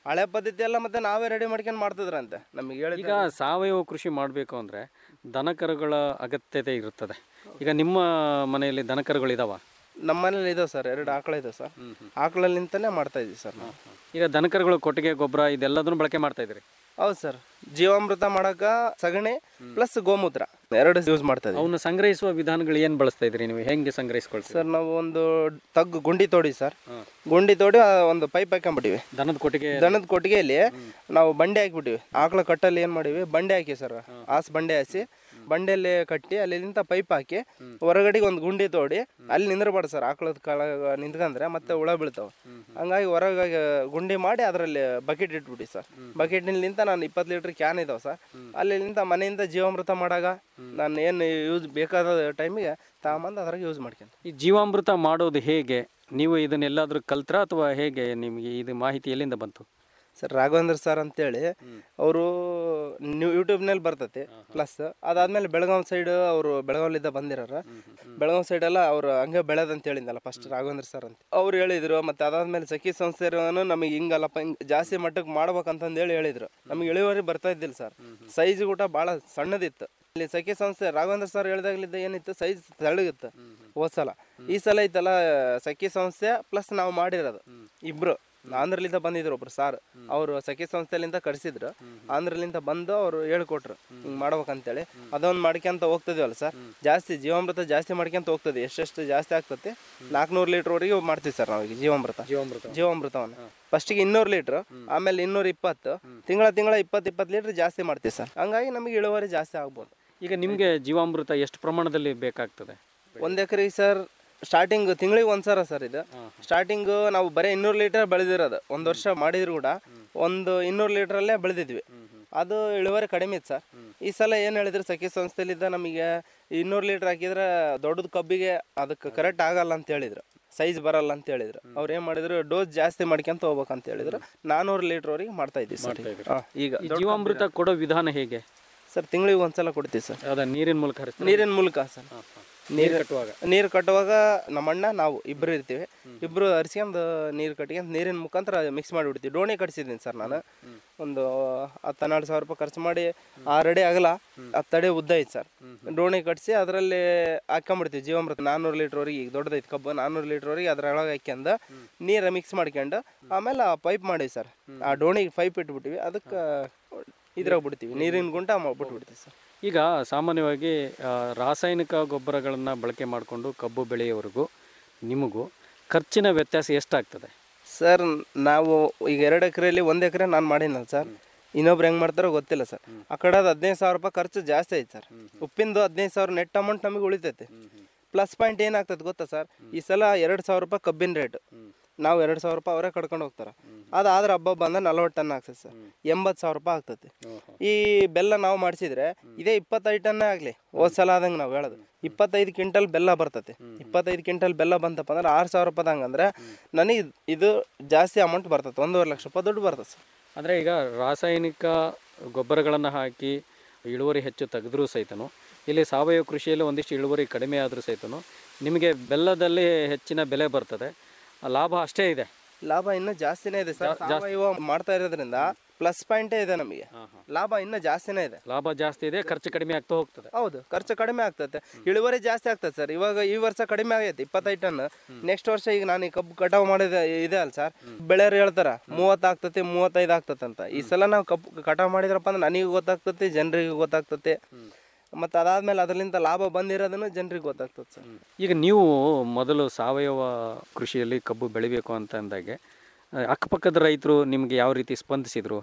ಹಳೆ ಪದ್ಧತಿ ಎಲ್ಲ ಮತ್ತೆ ನಾವೇ ರೆಡಿ ಮಾಡ್ಕೊಂಡು ಮಾಡ್ತಿದ್ರಂತೆ ನಮಗೆ ಹೇಳಿ ಈಗ ಸಾವಯವ ಕೃಷಿ ಮಾಡಬೇಕು ಅಂದರೆ ದನಕರುಗಳ ಅಗತ್ಯತೆ ಇರುತ್ತದೆ ಈಗ ನಿಮ್ಮ ಮನೆಯಲ್ಲಿ ದನಕರುಗಳಿದಾವ ನಮ್ಮ ಮನೇಲಿ ಇದಾವೆ ಸರ್ ಎರಡು ಆಕಳ ಇದಾವೆ ಸರ್ ಆಕಳಲ್ಲಿಂತಾನೆ ಮಾಡ್ತಾ ಇದೀವಿ ಸರ್ ನಾವು ಈಗ ದನಕರುಗಳು ಕೊಟ್ಟಿಗೆ ಗೊಬ್ಬರ ಇದೆಲ್ಲದನ್ನು ಬಳಕೆ ಮಾಡ್ತಾ ಇದ್ರಿ ಹೌದು ಸರ್ ಜೀವಾಮೃತ ಮಾಡಕ ಸಗಣಿ ಪ್ಲಸ್ ಗೋಮೂತ್ರ ಎರಡು ಯೂಸ್ ಮಾಡ್ತಾ ಇದೀವಿ ಅವನ್ನ ಸಂಗ್ರಹಿಸುವ ವಿಧಾನಗಳು ಏನು ಬಳಸ್ತಾ ಇದ್ರಿ ನೀವು ಹೆಂಗೆ ಸಂಗ್ರಹಿಸ್ಕೊಳ್ತೀರಿ ಸರ್ ನಾವು ಒಂದು ತಗ್ಗು ಗುಂಡಿ ತೋಡಿ ಸರ್ ಗುಂಡಿ ತೋಡಿ ಆ ಒಂದು ಪೈಪ್ ಹಾಕೊಂಡ್ಬಿಟ್ಟಿವಿ ದನದ ಕೊಟ್ಟಿಗೆ ದನದ ಕೊಟ್ಟಿಗೆಯಲ್ಲಿ ನಾವು ಬಂಡೆ ಹಾಕ್ಬಿಟ್ಟಿವಿ ಆಕಳ ಕಟ್ಟಲ್ಲಿ ಏನು ಮಾಡಿವಿ ಬಂಡೆ ಹಾಕಿ ಸರ್ ಆಸ್ ಬಂಡೆ ಹಾಸಿ ಬಂಡೆಯಲ್ಲಿ ಕಟ್ಟಿ ಅಲ್ಲಿಂದ ಪೈಪ್ ಹಾಕಿ ಹೊರಗಡೆಗೆ ಒಂದು ಗುಂಡಿ ತೋಡಿ ಅಲ್ಲಿ ನಿಂದ್ರಬಾರ್ದು ಸರ್ ಆಕಳದ ಕಾಳ ನಿಂತ್ಕೊಂಡ್ರೆ ಮತ್ತೆ ಹುಳ ಬೀಳ್ತಾವೆ ಹಂಗಾಗಿ ಹೊರಗೆ ಗುಂಡಿ ಮಾಡಿ ಅದರಲ್ಲಿ ಬಕೆಟ್ ಇಟ್ಬಿಟ್ಟು ಸರ್ ಬಕೆಟ್ನಿಂದ ನಾನು ಇಪ್ಪತ್ತು ಲೀಟ್ರ್ ಕ್ಯಾನ್ ಇದಾವೆ ಸರ್ ಅಲ್ಲಿಂದ ಮನೆಯಿಂದ ಜೀವಾಮೃತ ಮಾಡಾಗ ನಾನು ಏನು ಯೂಸ್ ಬೇಕಾದ ಟೈಮಿಗೆ ತಗೊಂಬಂದು ಅದ್ರಾಗ ಯೂಸ್ ಮಾಡ್ಕೊಂಡು ಈ ಜೀವಾಮೃತ ಮಾಡೋದು ಹೇಗೆ ನೀವು ಇದನ್ನೆಲ್ಲಾದ್ರೂ ಕಲ್ತ್ರ ಅಥವಾ ಹೇಗೆ ನಿಮಗೆ ಇದು ಮಾಹಿತಿ ಎಲ್ಲಿಂದ ಬಂತು ಸರ್ ರಾಘವೇಂದ್ರ ಸರ್ ಅಂತೇಳಿ ಅವರು ನೀವು ಯೂಟ್ಯೂಬ್ನಲ್ಲಿ ಬರ್ತೈತಿ ಪ್ಲಸ್ ಅದಾದ್ಮೇಲೆ ಬೆಳಗಾವಿ ಸೈಡ್ ಅವರು ಬೆಳಗಾವಿಲಿದ್ದ ಬಂದಿರಾರ ಬೆಳಗಾವಿ ಸೈಡ್ ಎಲ್ಲ ಅವ್ರು ಹಂಗೆ ಬೆಳೆದ ಅಂತ ಹೇಳಿದ್ನಲ್ಲ ಫಸ್ಟ್ ರಾಘವೇಂದ್ರ ಸರ್ ಅಂತ ಅವ್ರು ಹೇಳಿದ್ರು ಮತ್ತೆ ಅದಾದ್ಮೇಲೆ ಸಖಿ ಸಂಸ್ಥೆ ನಮಗೆ ಹಿಂಗಲ್ಲಪ್ಪ ಹಿಂಗ್ ಜಾಸ್ತಿ ಮಟ್ಟಕ್ಕೆ ಮಾಡ್ಬೇಕಂತಂದು ಹೇಳಿ ಹೇಳಿದ್ರು ನಮಗೆ ಇಳುವರಿ ಬರ್ತಾ ಇದ್ದಿಲ್ಲ ಸರ್ ಸೈಜ್ ಊಟ ಭಾಳ ಸಣ್ಣದಿತ್ತು ಇಲ್ಲಿ ಸಖಿ ಸಂಸ್ಥೆ ರಾಘವೇಂದ್ರ ಸರ್ ಹೇಳಿದಾಗಲಿದ್ದ ಏನಿತ್ತು ಸೈಜ್ ತೆಳ್ಳಗಿತ್ತು ಹೋದ್ ಸಲ ಈ ಸಲ ಐತಲ್ಲ ಸಖಿ ಸಂಸ್ಥೆ ಪ್ಲಸ್ ನಾವು ಮಾಡಿರೋದು ಇಬ್ರು ಆಂಧ್ರಲಿಂದ ಬಂದಿದ್ರು ಒಬ್ರು ಸಾರ್ ಅವರು ಸಖಿ ಸಂಸ್ಥೆಲಿಂದ ಕರ್ಸಿದ್ರು ಆಂಧ್ರಲಿಂದ ಬಂದು ಅವರು ಹೇಳ್ಕೊಟ್ರು ಹಿಂಗ್ ಮಾಡ್ಬೇಕಂತೇಳಿ ಅದೊಂದು ಮಾಡ್ಕೊಂತ ಹೋಗ್ತಿದ್ವಲ್ಲ ಸರ್ ಜಾಸ್ತಿ ಜೀವಾಮೃತ ಜಾಸ್ತಿ ಮಾಡ್ಕೊಂತ ಹೋಗ್ತದೆ ಎಷ್ಟೆಷ್ಟು ಜಾಸ್ತಿ ಆಗ್ತದೆ ನಾಲ್ಕುನೂರು ಲೀಟ್ರ್ವರೆಗೆ ಮಾಡ್ತೀವಿ ಸರ್ ನಾವೀಗ ಜೀವಾಮೃತ ಜೀವಾಮೃತ ಜೀವಾಮೃತವನ್ನು ಫಸ್ಟಿಗೆ ಇನ್ನೂರು ಲೀಟ್ರ್ ಆಮೇಲೆ ಇನ್ನೂರ ಇಪ್ಪತ್ತು ತಿಂಗಳ ತಿಂಗಳ ಇಪ್ಪತ್ತು ಇಪ್ಪತ್ತು ಲೀಟ್ರ್ ಜಾಸ್ತಿ ಮಾಡ್ತೀವಿ ಸರ್ ಹಂಗಾಗಿ ನಮಗೆ ಇಳುವರಿ ಜಾಸ್ತಿ ಆಗ್ಬೋದು ಈಗ ನಿಮಗೆ ಜೀವಾಮೃತ ಎಷ್ಟು ಪ್ರಮಾಣದಲ್ಲಿ ಬೇಕಾಗ್ತದೆ ಒಂದು ಎಕರೆಗೆ ಸರ್ ಸ್ಟಾರ್ಟಿಂಗ್ ತಿಂಗಳಿಗೆ ಒಂದ್ಸರ ಸರ್ ಇದು ಸ್ಟಾರ್ಟಿಂಗ್ ನಾವು ಬರೀ ಇನ್ನೂರು ಲೀಟರ್ ಬೆಳೆದಿರೋದು ಒಂದು ವರ್ಷ ಮಾಡಿದ್ರು ಕೂಡ ಒಂದು ಇನ್ನೂರು ಲೀಟ್ರಲ್ಲೇ ಬೆಳೆದಿದ್ವಿ ಅದು ಇಳುವರಿ ಕಡಿಮೆ ಇತ್ತು ಸರ್ ಈ ಸಲ ಏನು ಹೇಳಿದ್ರು ಸಖಿ ಸಂಸ್ಥೆಲಿದ್ದ ನಮಗೆ ಇನ್ನೂರು ಲೀಟ್ರ್ ಹಾಕಿದ್ರೆ ದೊಡ್ಡದ ಕಬ್ಬಿಗೆ ಅದಕ್ಕೆ ಕರೆಕ್ಟ್ ಆಗಲ್ಲ ಅಂತ ಹೇಳಿದ್ರು ಸೈಜ್ ಬರಲ್ಲ ಅಂತ ಹೇಳಿದ್ರು ಅವ್ರು ಏನು ಮಾಡಿದ್ರು ಡೋಸ್ ಜಾಸ್ತಿ ಮಾಡ್ಕೊಂತ ಹೋಗ್ಬೇಕಂತ ಹೇಳಿದ್ರು ನಾನ್ನೂರು ಲೀಟ್ರ್ವರೆಗೆ ಮಾಡ್ತಾ ಇದ್ದೀವಿ ಸರ್ ಹಾ, ಈಗ ಈ ಜೀವಾಮೃತ ಕೊಡೋ ವಿಧಾನ ಹೇಗೆ ಸರ್ ತಿಂಗಳಿಗೆ ಒಂದ್ಸಲ ಕೊಡ್ತೀವಿ ಸರ್ ಯಾವ್ದಾ ನೀರಿನ ಮೂಲಕ ಹರಿಸ್ತೀರಾ? ನೀರಿನ ಮೂಲಕ ಸರ್ ನೀರು ಕಟ್ಟುವಾಗ ನೀರು ಕಟ್ಟುವಾಗ ನಮ್ಮ ಅಣ್ಣ ನಾವು ಇಬ್ಬರು ಇರ್ತೀವಿ ಇಬ್ಬರು ಹರಿಸ್ಕೊಂಡು ನೀರು ಕಟ್ಕೊಂಡು ನೀರಿನ ಮುಖಾಂತರ ಮಿಕ್ಸ್ ಮಾಡಿಬಿಡ್ತೀವಿ ಡೋಣಿ ಕಟ್ಸಿದ್ದೀನಿ ಸರ್ ನಾನು ಒಂದು ಹತ್ತು ಹನ್ನೆರಡು ಸಾವಿರ ರೂಪಾಯಿ ಖರ್ಚು ಮಾಡಿ ಆರು ಅಡಿ ಆಗಲ್ಲ ಹತ್ತು ಅಡಿ ಉದ್ದ ಐತೆ ಸರ್ ಡೋಣಿ ಕಟ್ಸಿ ಅದರಲ್ಲಿ ಹಾಕೊಂಬಿಡ್ತೀವಿ ಜೀವಾಮೃತ ನಾನ್ನೂರು ಲೀಟ್ರ್ವರೆಗೆ ಈಗ ದೊಡ್ಡದೈತೆ ಕಬ್ಬು ನಾನ್ನೂರು ಲೀಟ್ರ್ವರೆಗೆ ಅದ್ರೊಳಗೆ ಹಾಕ್ಯಂಡು ನೀರು ಮಿಕ್ಸ್ ಮಾಡ್ಕೊಂಡು ಆಮೇಲೆ ಪೈಪ್ ಮಾಡೀವಿ ಸರ್ ಆ ಡೋಣಿಗೆ ಪೈಪ್ ಇಟ್ಬಿಟ್ಟಿವಿ ಅದಕ್ಕೆ ಇದ್ರಾಗ ಬಿಡ್ತೀವಿ ನೀರಿನ ಗುಂಟ ಬಿಟ್ಬಿಡ್ತೀವಿ ಸರ್ ಈಗ ಸಾಮಾನ್ಯವಾಗಿ ಆ, ರಾಸಾಯನಿಕ ಗೊಬ್ಬರಗಳನ್ನು ಬಳಕೆ ಮಾಡಿಕೊಂಡು ಕಬ್ಬು ಬೆಳೆಯೋವರೆಗೂ ನಿಮಗೂ ಖರ್ಚಿನ ವ್ಯತ್ಯಾಸ ಎಷ್ಟಾಗ್ತದೆ ಸರ್ ನಾವು ಈಗ ಎರಡು ಎಕರೆಯಲ್ಲಿ ಒಂದು ಎಕರೆ ನಾನು ಮಾಡಿನಲ್ಲ ಸರ್ ಇನ್ನೊಬ್ರು ಹೆಂಗೆ ಮಾಡ್ತಾರೋ ಗೊತ್ತಿಲ್ಲ ಸರ್ ಆ ಕಡೆ ಅದು ಹದಿನೈದು ಸಾವಿರ ರೂಪಾಯಿ ಖರ್ಚು ಜಾಸ್ತಿ ಐತೆ ಸರ್ ಉಪ್ಪಿಂದು ಹದಿನೈದು ಸಾವಿರ ನೆಟ್ ಅಮೌಂಟ್ ನಮಗೆ ಉಳಿತೈತೆ ಪ್ಲಸ್ ಪಾಯಿಂಟ್ ಏನಾಗ್ತದೆ ಗೊತ್ತಾ ಸರ್ ಈ ಸಲ ಎರಡು ಸಾವಿರ ರೂಪಾಯಿ ಕಬ್ಬಿನ ರೇಟ್ ನಾವು ಎರಡು ಸಾವಿರ ರೂಪಾಯಿ ಅವರೇ ಕಡ್ಕೊಂಡು ಹೋಗ್ತಾರೆ ಅದಾದ್ರೆ ಹಬ್ಬ ಬಂದ ನಲ್ವತ್ತು ಟನ್ ಆಗ್ತದೆ ಸರ್ ಎಂಬತ್ತು ಸಾವಿರ ರೂಪಾಯಿ ಆಗ್ತದೆ ಈ ಬೆಲ್ಲ ನಾವು ಮಾಡಿಸಿದ್ರೆ ಇದೇ ಇಪ್ಪತ್ತೈದು ಟನ್ನೇ ಆಗಲಿ ಹೋದ್ ಸಲ ಆದಂಗೆ ನಾವು ಹೇಳೋದು ಇಪ್ಪತ್ತೈದು ಕ್ವಿಂಟಲ್ ಬೆಲ್ಲ ಬರ್ತದೆ ಇಪ್ಪತ್ತೈದು ಕ್ವಿಂಟಲ್ ಬೆಲ್ಲ ಬಂತಪ್ಪ ಅಂದ್ರೆ ಆರು ಸಾವಿರ ರೂಪಾಯಿದಂಗೆ ಅಂದ್ರೆ ನನಗೆ ಇದ್- ಇದು ಜಾಸ್ತಿ ಅಮೌಂಟ್ ಬರ್ತದೆ ಒಂದೂವರೆ ಲಕ್ಷ ರೂಪಾಯಿ ದುಡ್ಡು ಬರ್ತದೆ ಸರ್ ಅಂದರೆ ಈಗ ರಾಸಾಯನಿಕ ಗೊಬ್ಬರಗಳನ್ನು ಹಾಕಿ ಇಳುವರಿ ಹೆಚ್ಚು ತೆಗೆದ್ರೂ ಸಹಿತನು ಇಲ್ಲಿ ಸಾವಯವ ಕೃಷಿಯಲ್ಲಿ ಒಂದಿಷ್ಟು ಇಳುವರಿ ಕಡಿಮೆ ಆದರೂ ಸಹಿತನು ನಿಮಗೆ ಬೆಲ್ಲದಲ್ಲಿ ಹೆಚ್ಚಿನ ಬೆಲೆ ಬರ್ತದೆ ಆ ಲಾಭ ಅಷ್ಟೇ ಇದೆ ಲಾಭ ಇನ್ನೂ ಜಾಸ್ತಿನೇ ಇದೆ ಸರ್ ಸಾವಯವ ಮಾಡ್ತಾ ಇರೋದ್ರಿಂದ ಪ್ಲಸ್ ಪಾಯಿಂಟೇ ಇದೆ ನಮಗೆ ಲಾಭ ಇನ್ನೂ ಜಾಸ್ತಿನೇ ಇದೆ ಲಾಭ ಜಾಸ್ತಿ ಇದೆ ಖರ್ಚು ಕಡಿಮೆ ಆಗ್ತಾ ಹೋಗ್ತದೆ ಹೌದು ಖರ್ಚು ಕಡಿಮೆ ಆಗ್ತದೆ ಇಳುವರಿ ಜಾಸ್ತಿ ಆಗ್ತದೆ ಸರ್ ಇವಾಗ ಈ ವರ್ಷ ಕಡಿಮೆ ಆಗೈತೆ ಇಪ್ಪತ್ತೈದು ಟನ್ ನೆಕ್ಸ್ಟ್ ವರ್ಷ ಈಗ ನಾನು ಈ ಕಬ್ಬು ಕಟಾವು ಮಾಡಿದ ಇದೆ ಅಲ್ಲ ಸರ್ ಬೆಳೆಯರು ಹೇಳ್ತಾರ ಮೂವತ್ತು ಆಗ್ತತೆ ಮೂವತ್ತೈದು ಆಗ್ತತೆ ಅಂತ ಈ ಸಲ ನಾವು ಕಬ್ಬು ಕಟಾವು ಮಾಡಿದ್ರಪ್ಪ ಅಂದ್ರೆ ನನಗೆ ಗೊತ್ತಾಗ್ತತೆ ಜನರಿಗೆ ಗೊತ್ತಾಗ್ತತೆ ಮತ್ತು ಅದಾದ್ಮೇಲೆ ಅದರಿಂದ ಲಾಭ ಬಂದಿರೋದನ್ನು ಜನರಿಗೆ ಗೊತ್ತಾಗ್ತದೆ ಸರ್ ಈಗ ನೀವು ಮೊದಲು ಸಾವಯವ ಕೃಷಿಯಲ್ಲಿ ಕಬ್ಬು ಬೆಳಿಬೇಕು ಅಂತ ಅಂದಾಗೆ ಆ, ಅಕ್ಕಪಕ್ಕದ ರೈತರು ನಿಮಗೆ ಯಾವ ರೀತಿ ಸ್ಪಂದಿಸಿದ್ರು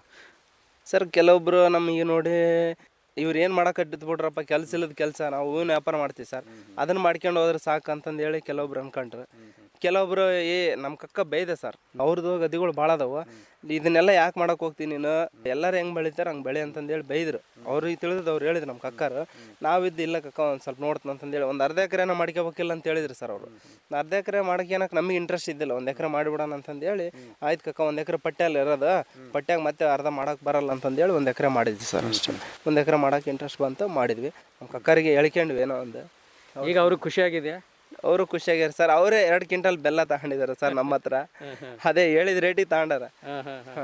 ಸರ್ ಕೆಲವೊಬ್ರು ನಮಗೆ ನೋಡಿ ಇವ್ರು ಏನು ಮಾಡಕ್ಕೆ ಬಿಟ್ರಪ್ಪ ಕೆಲಸ ಇಲ್ಲದ ಕೆಲಸ ನಾವು ಹೂವಿನ ವ್ಯಾಪಾರ ಮಾಡ್ತೀವಿ ಸರ್ ಅದನ್ನ ಮಾಡ್ಕೊಂಡು ಹೋದ್ರೆ ಸಾಕು ಅಂತಂದು ಹೇಳಿ ಕೆಲವೊಬ್ರು ಅನ್ಕೊಂಡ್ರು ಕೆಲವೊಬ್ರು ಏ ನಮ್ಮ ಕಕ್ಕ ಬೈದೆ ಸರ್ ಅವ್ರದ್ದು ಗದಿಗಳು ಭಾಳ ಅದಾವ ಇದನ್ನೆಲ್ಲ ಯಾಕೆ ಮಾಡಕ್ಕೆ ಹೋಗ್ತೀನಿ ನೀನು ಎಲ್ಲರೂ ಹೆಂಗೆ ಬೆಳಿತಾರೆ ಹಂಗೆ ಬೆಳೆ ಅಂತಂದು ಹೇಳಿ ಬೈದ್ರು ಅವ್ರಿಗೆ ತಿಳಿದ್ ಅವ್ರು ಹೇಳಿದ್ರು ನಮ್ಮ ಕಕ್ಕಾರು ನಾವಿದ್ದು ಇಲ್ಲ ಕಕ್ಕ ಒಂದು ಸ್ವಲ್ಪ ನೋಡ್ತೀನಿ ಅಂತಂದೇಳಿ ಒಂದು ಅರ್ಧ ಎಕರೆನ ಮಾಡ್ಕೋಬೇಕಿಲ್ಲ ಅಂತ ಹೇಳಿದ್ರು ಸರ್ ಅವರು ಅರ್ಧ ಎಕರೆ ಮಾಡಕ್ಕೆ ನಮಗೆ ಇಂಟ್ರೆಸ್ಟ್ ಇದ್ದಿಲ್ಲ ಒಂದು ಎಕರೆ ಮಾಡಿಬಿಡೋಣ ಅಂತಂದು ಹೇಳಿ ಆಯ್ತು ಕಕ್ಕ ಒಂದು ಎಕರೆ ಪಟ್ಟ್ಯಲ್ಲಿ ಇರೋದು ಪಟ್ಟ್ಯಾಗ ಮತ್ತೆ ಅರ್ಧ ಮಾಡಕ್ಕೆ ಬರಲ್ಲ ಅಂತಂದೇಳಿ ಒಂದು ಎಕರೆ ಮಾಡಿದ್ವಿ ಸರ್ ಅಷ್ಟೇ ಒಂದು ಎಕರೆ ಮಾಡಕ್ಕೆ ಇಂಟ್ರೆಸ್ಟ್ ಬಂತು ಮಾಡಿದ್ವಿ ನಮ್ಮ ಕಕ್ಕರಿಗೆ ಹೇಳ್ಕೊಂಡ್ವಿ ಏನೋ ಒಂದು ಈಗ ಅವ್ರಿಗೆ ಖುಷಿಯಾಗಿದೆಯಾ ಅವರು ಖುಷಿಯಾಗ್ಯಾರ ಸರ್ ಅವರೇ ಎರಡು ಕ್ವಿಂಟಲ್ ಬೆಲ್ಲ ತಗೊಂಡಿದ್ದಾರೆ ಸರ್ ನಮ್ಮ ಹತ್ರ ಅದೇ ಹೇಳಿದ ರೇಟಿಗೆ ತಗೊಂಡಾರ ಹಾಂ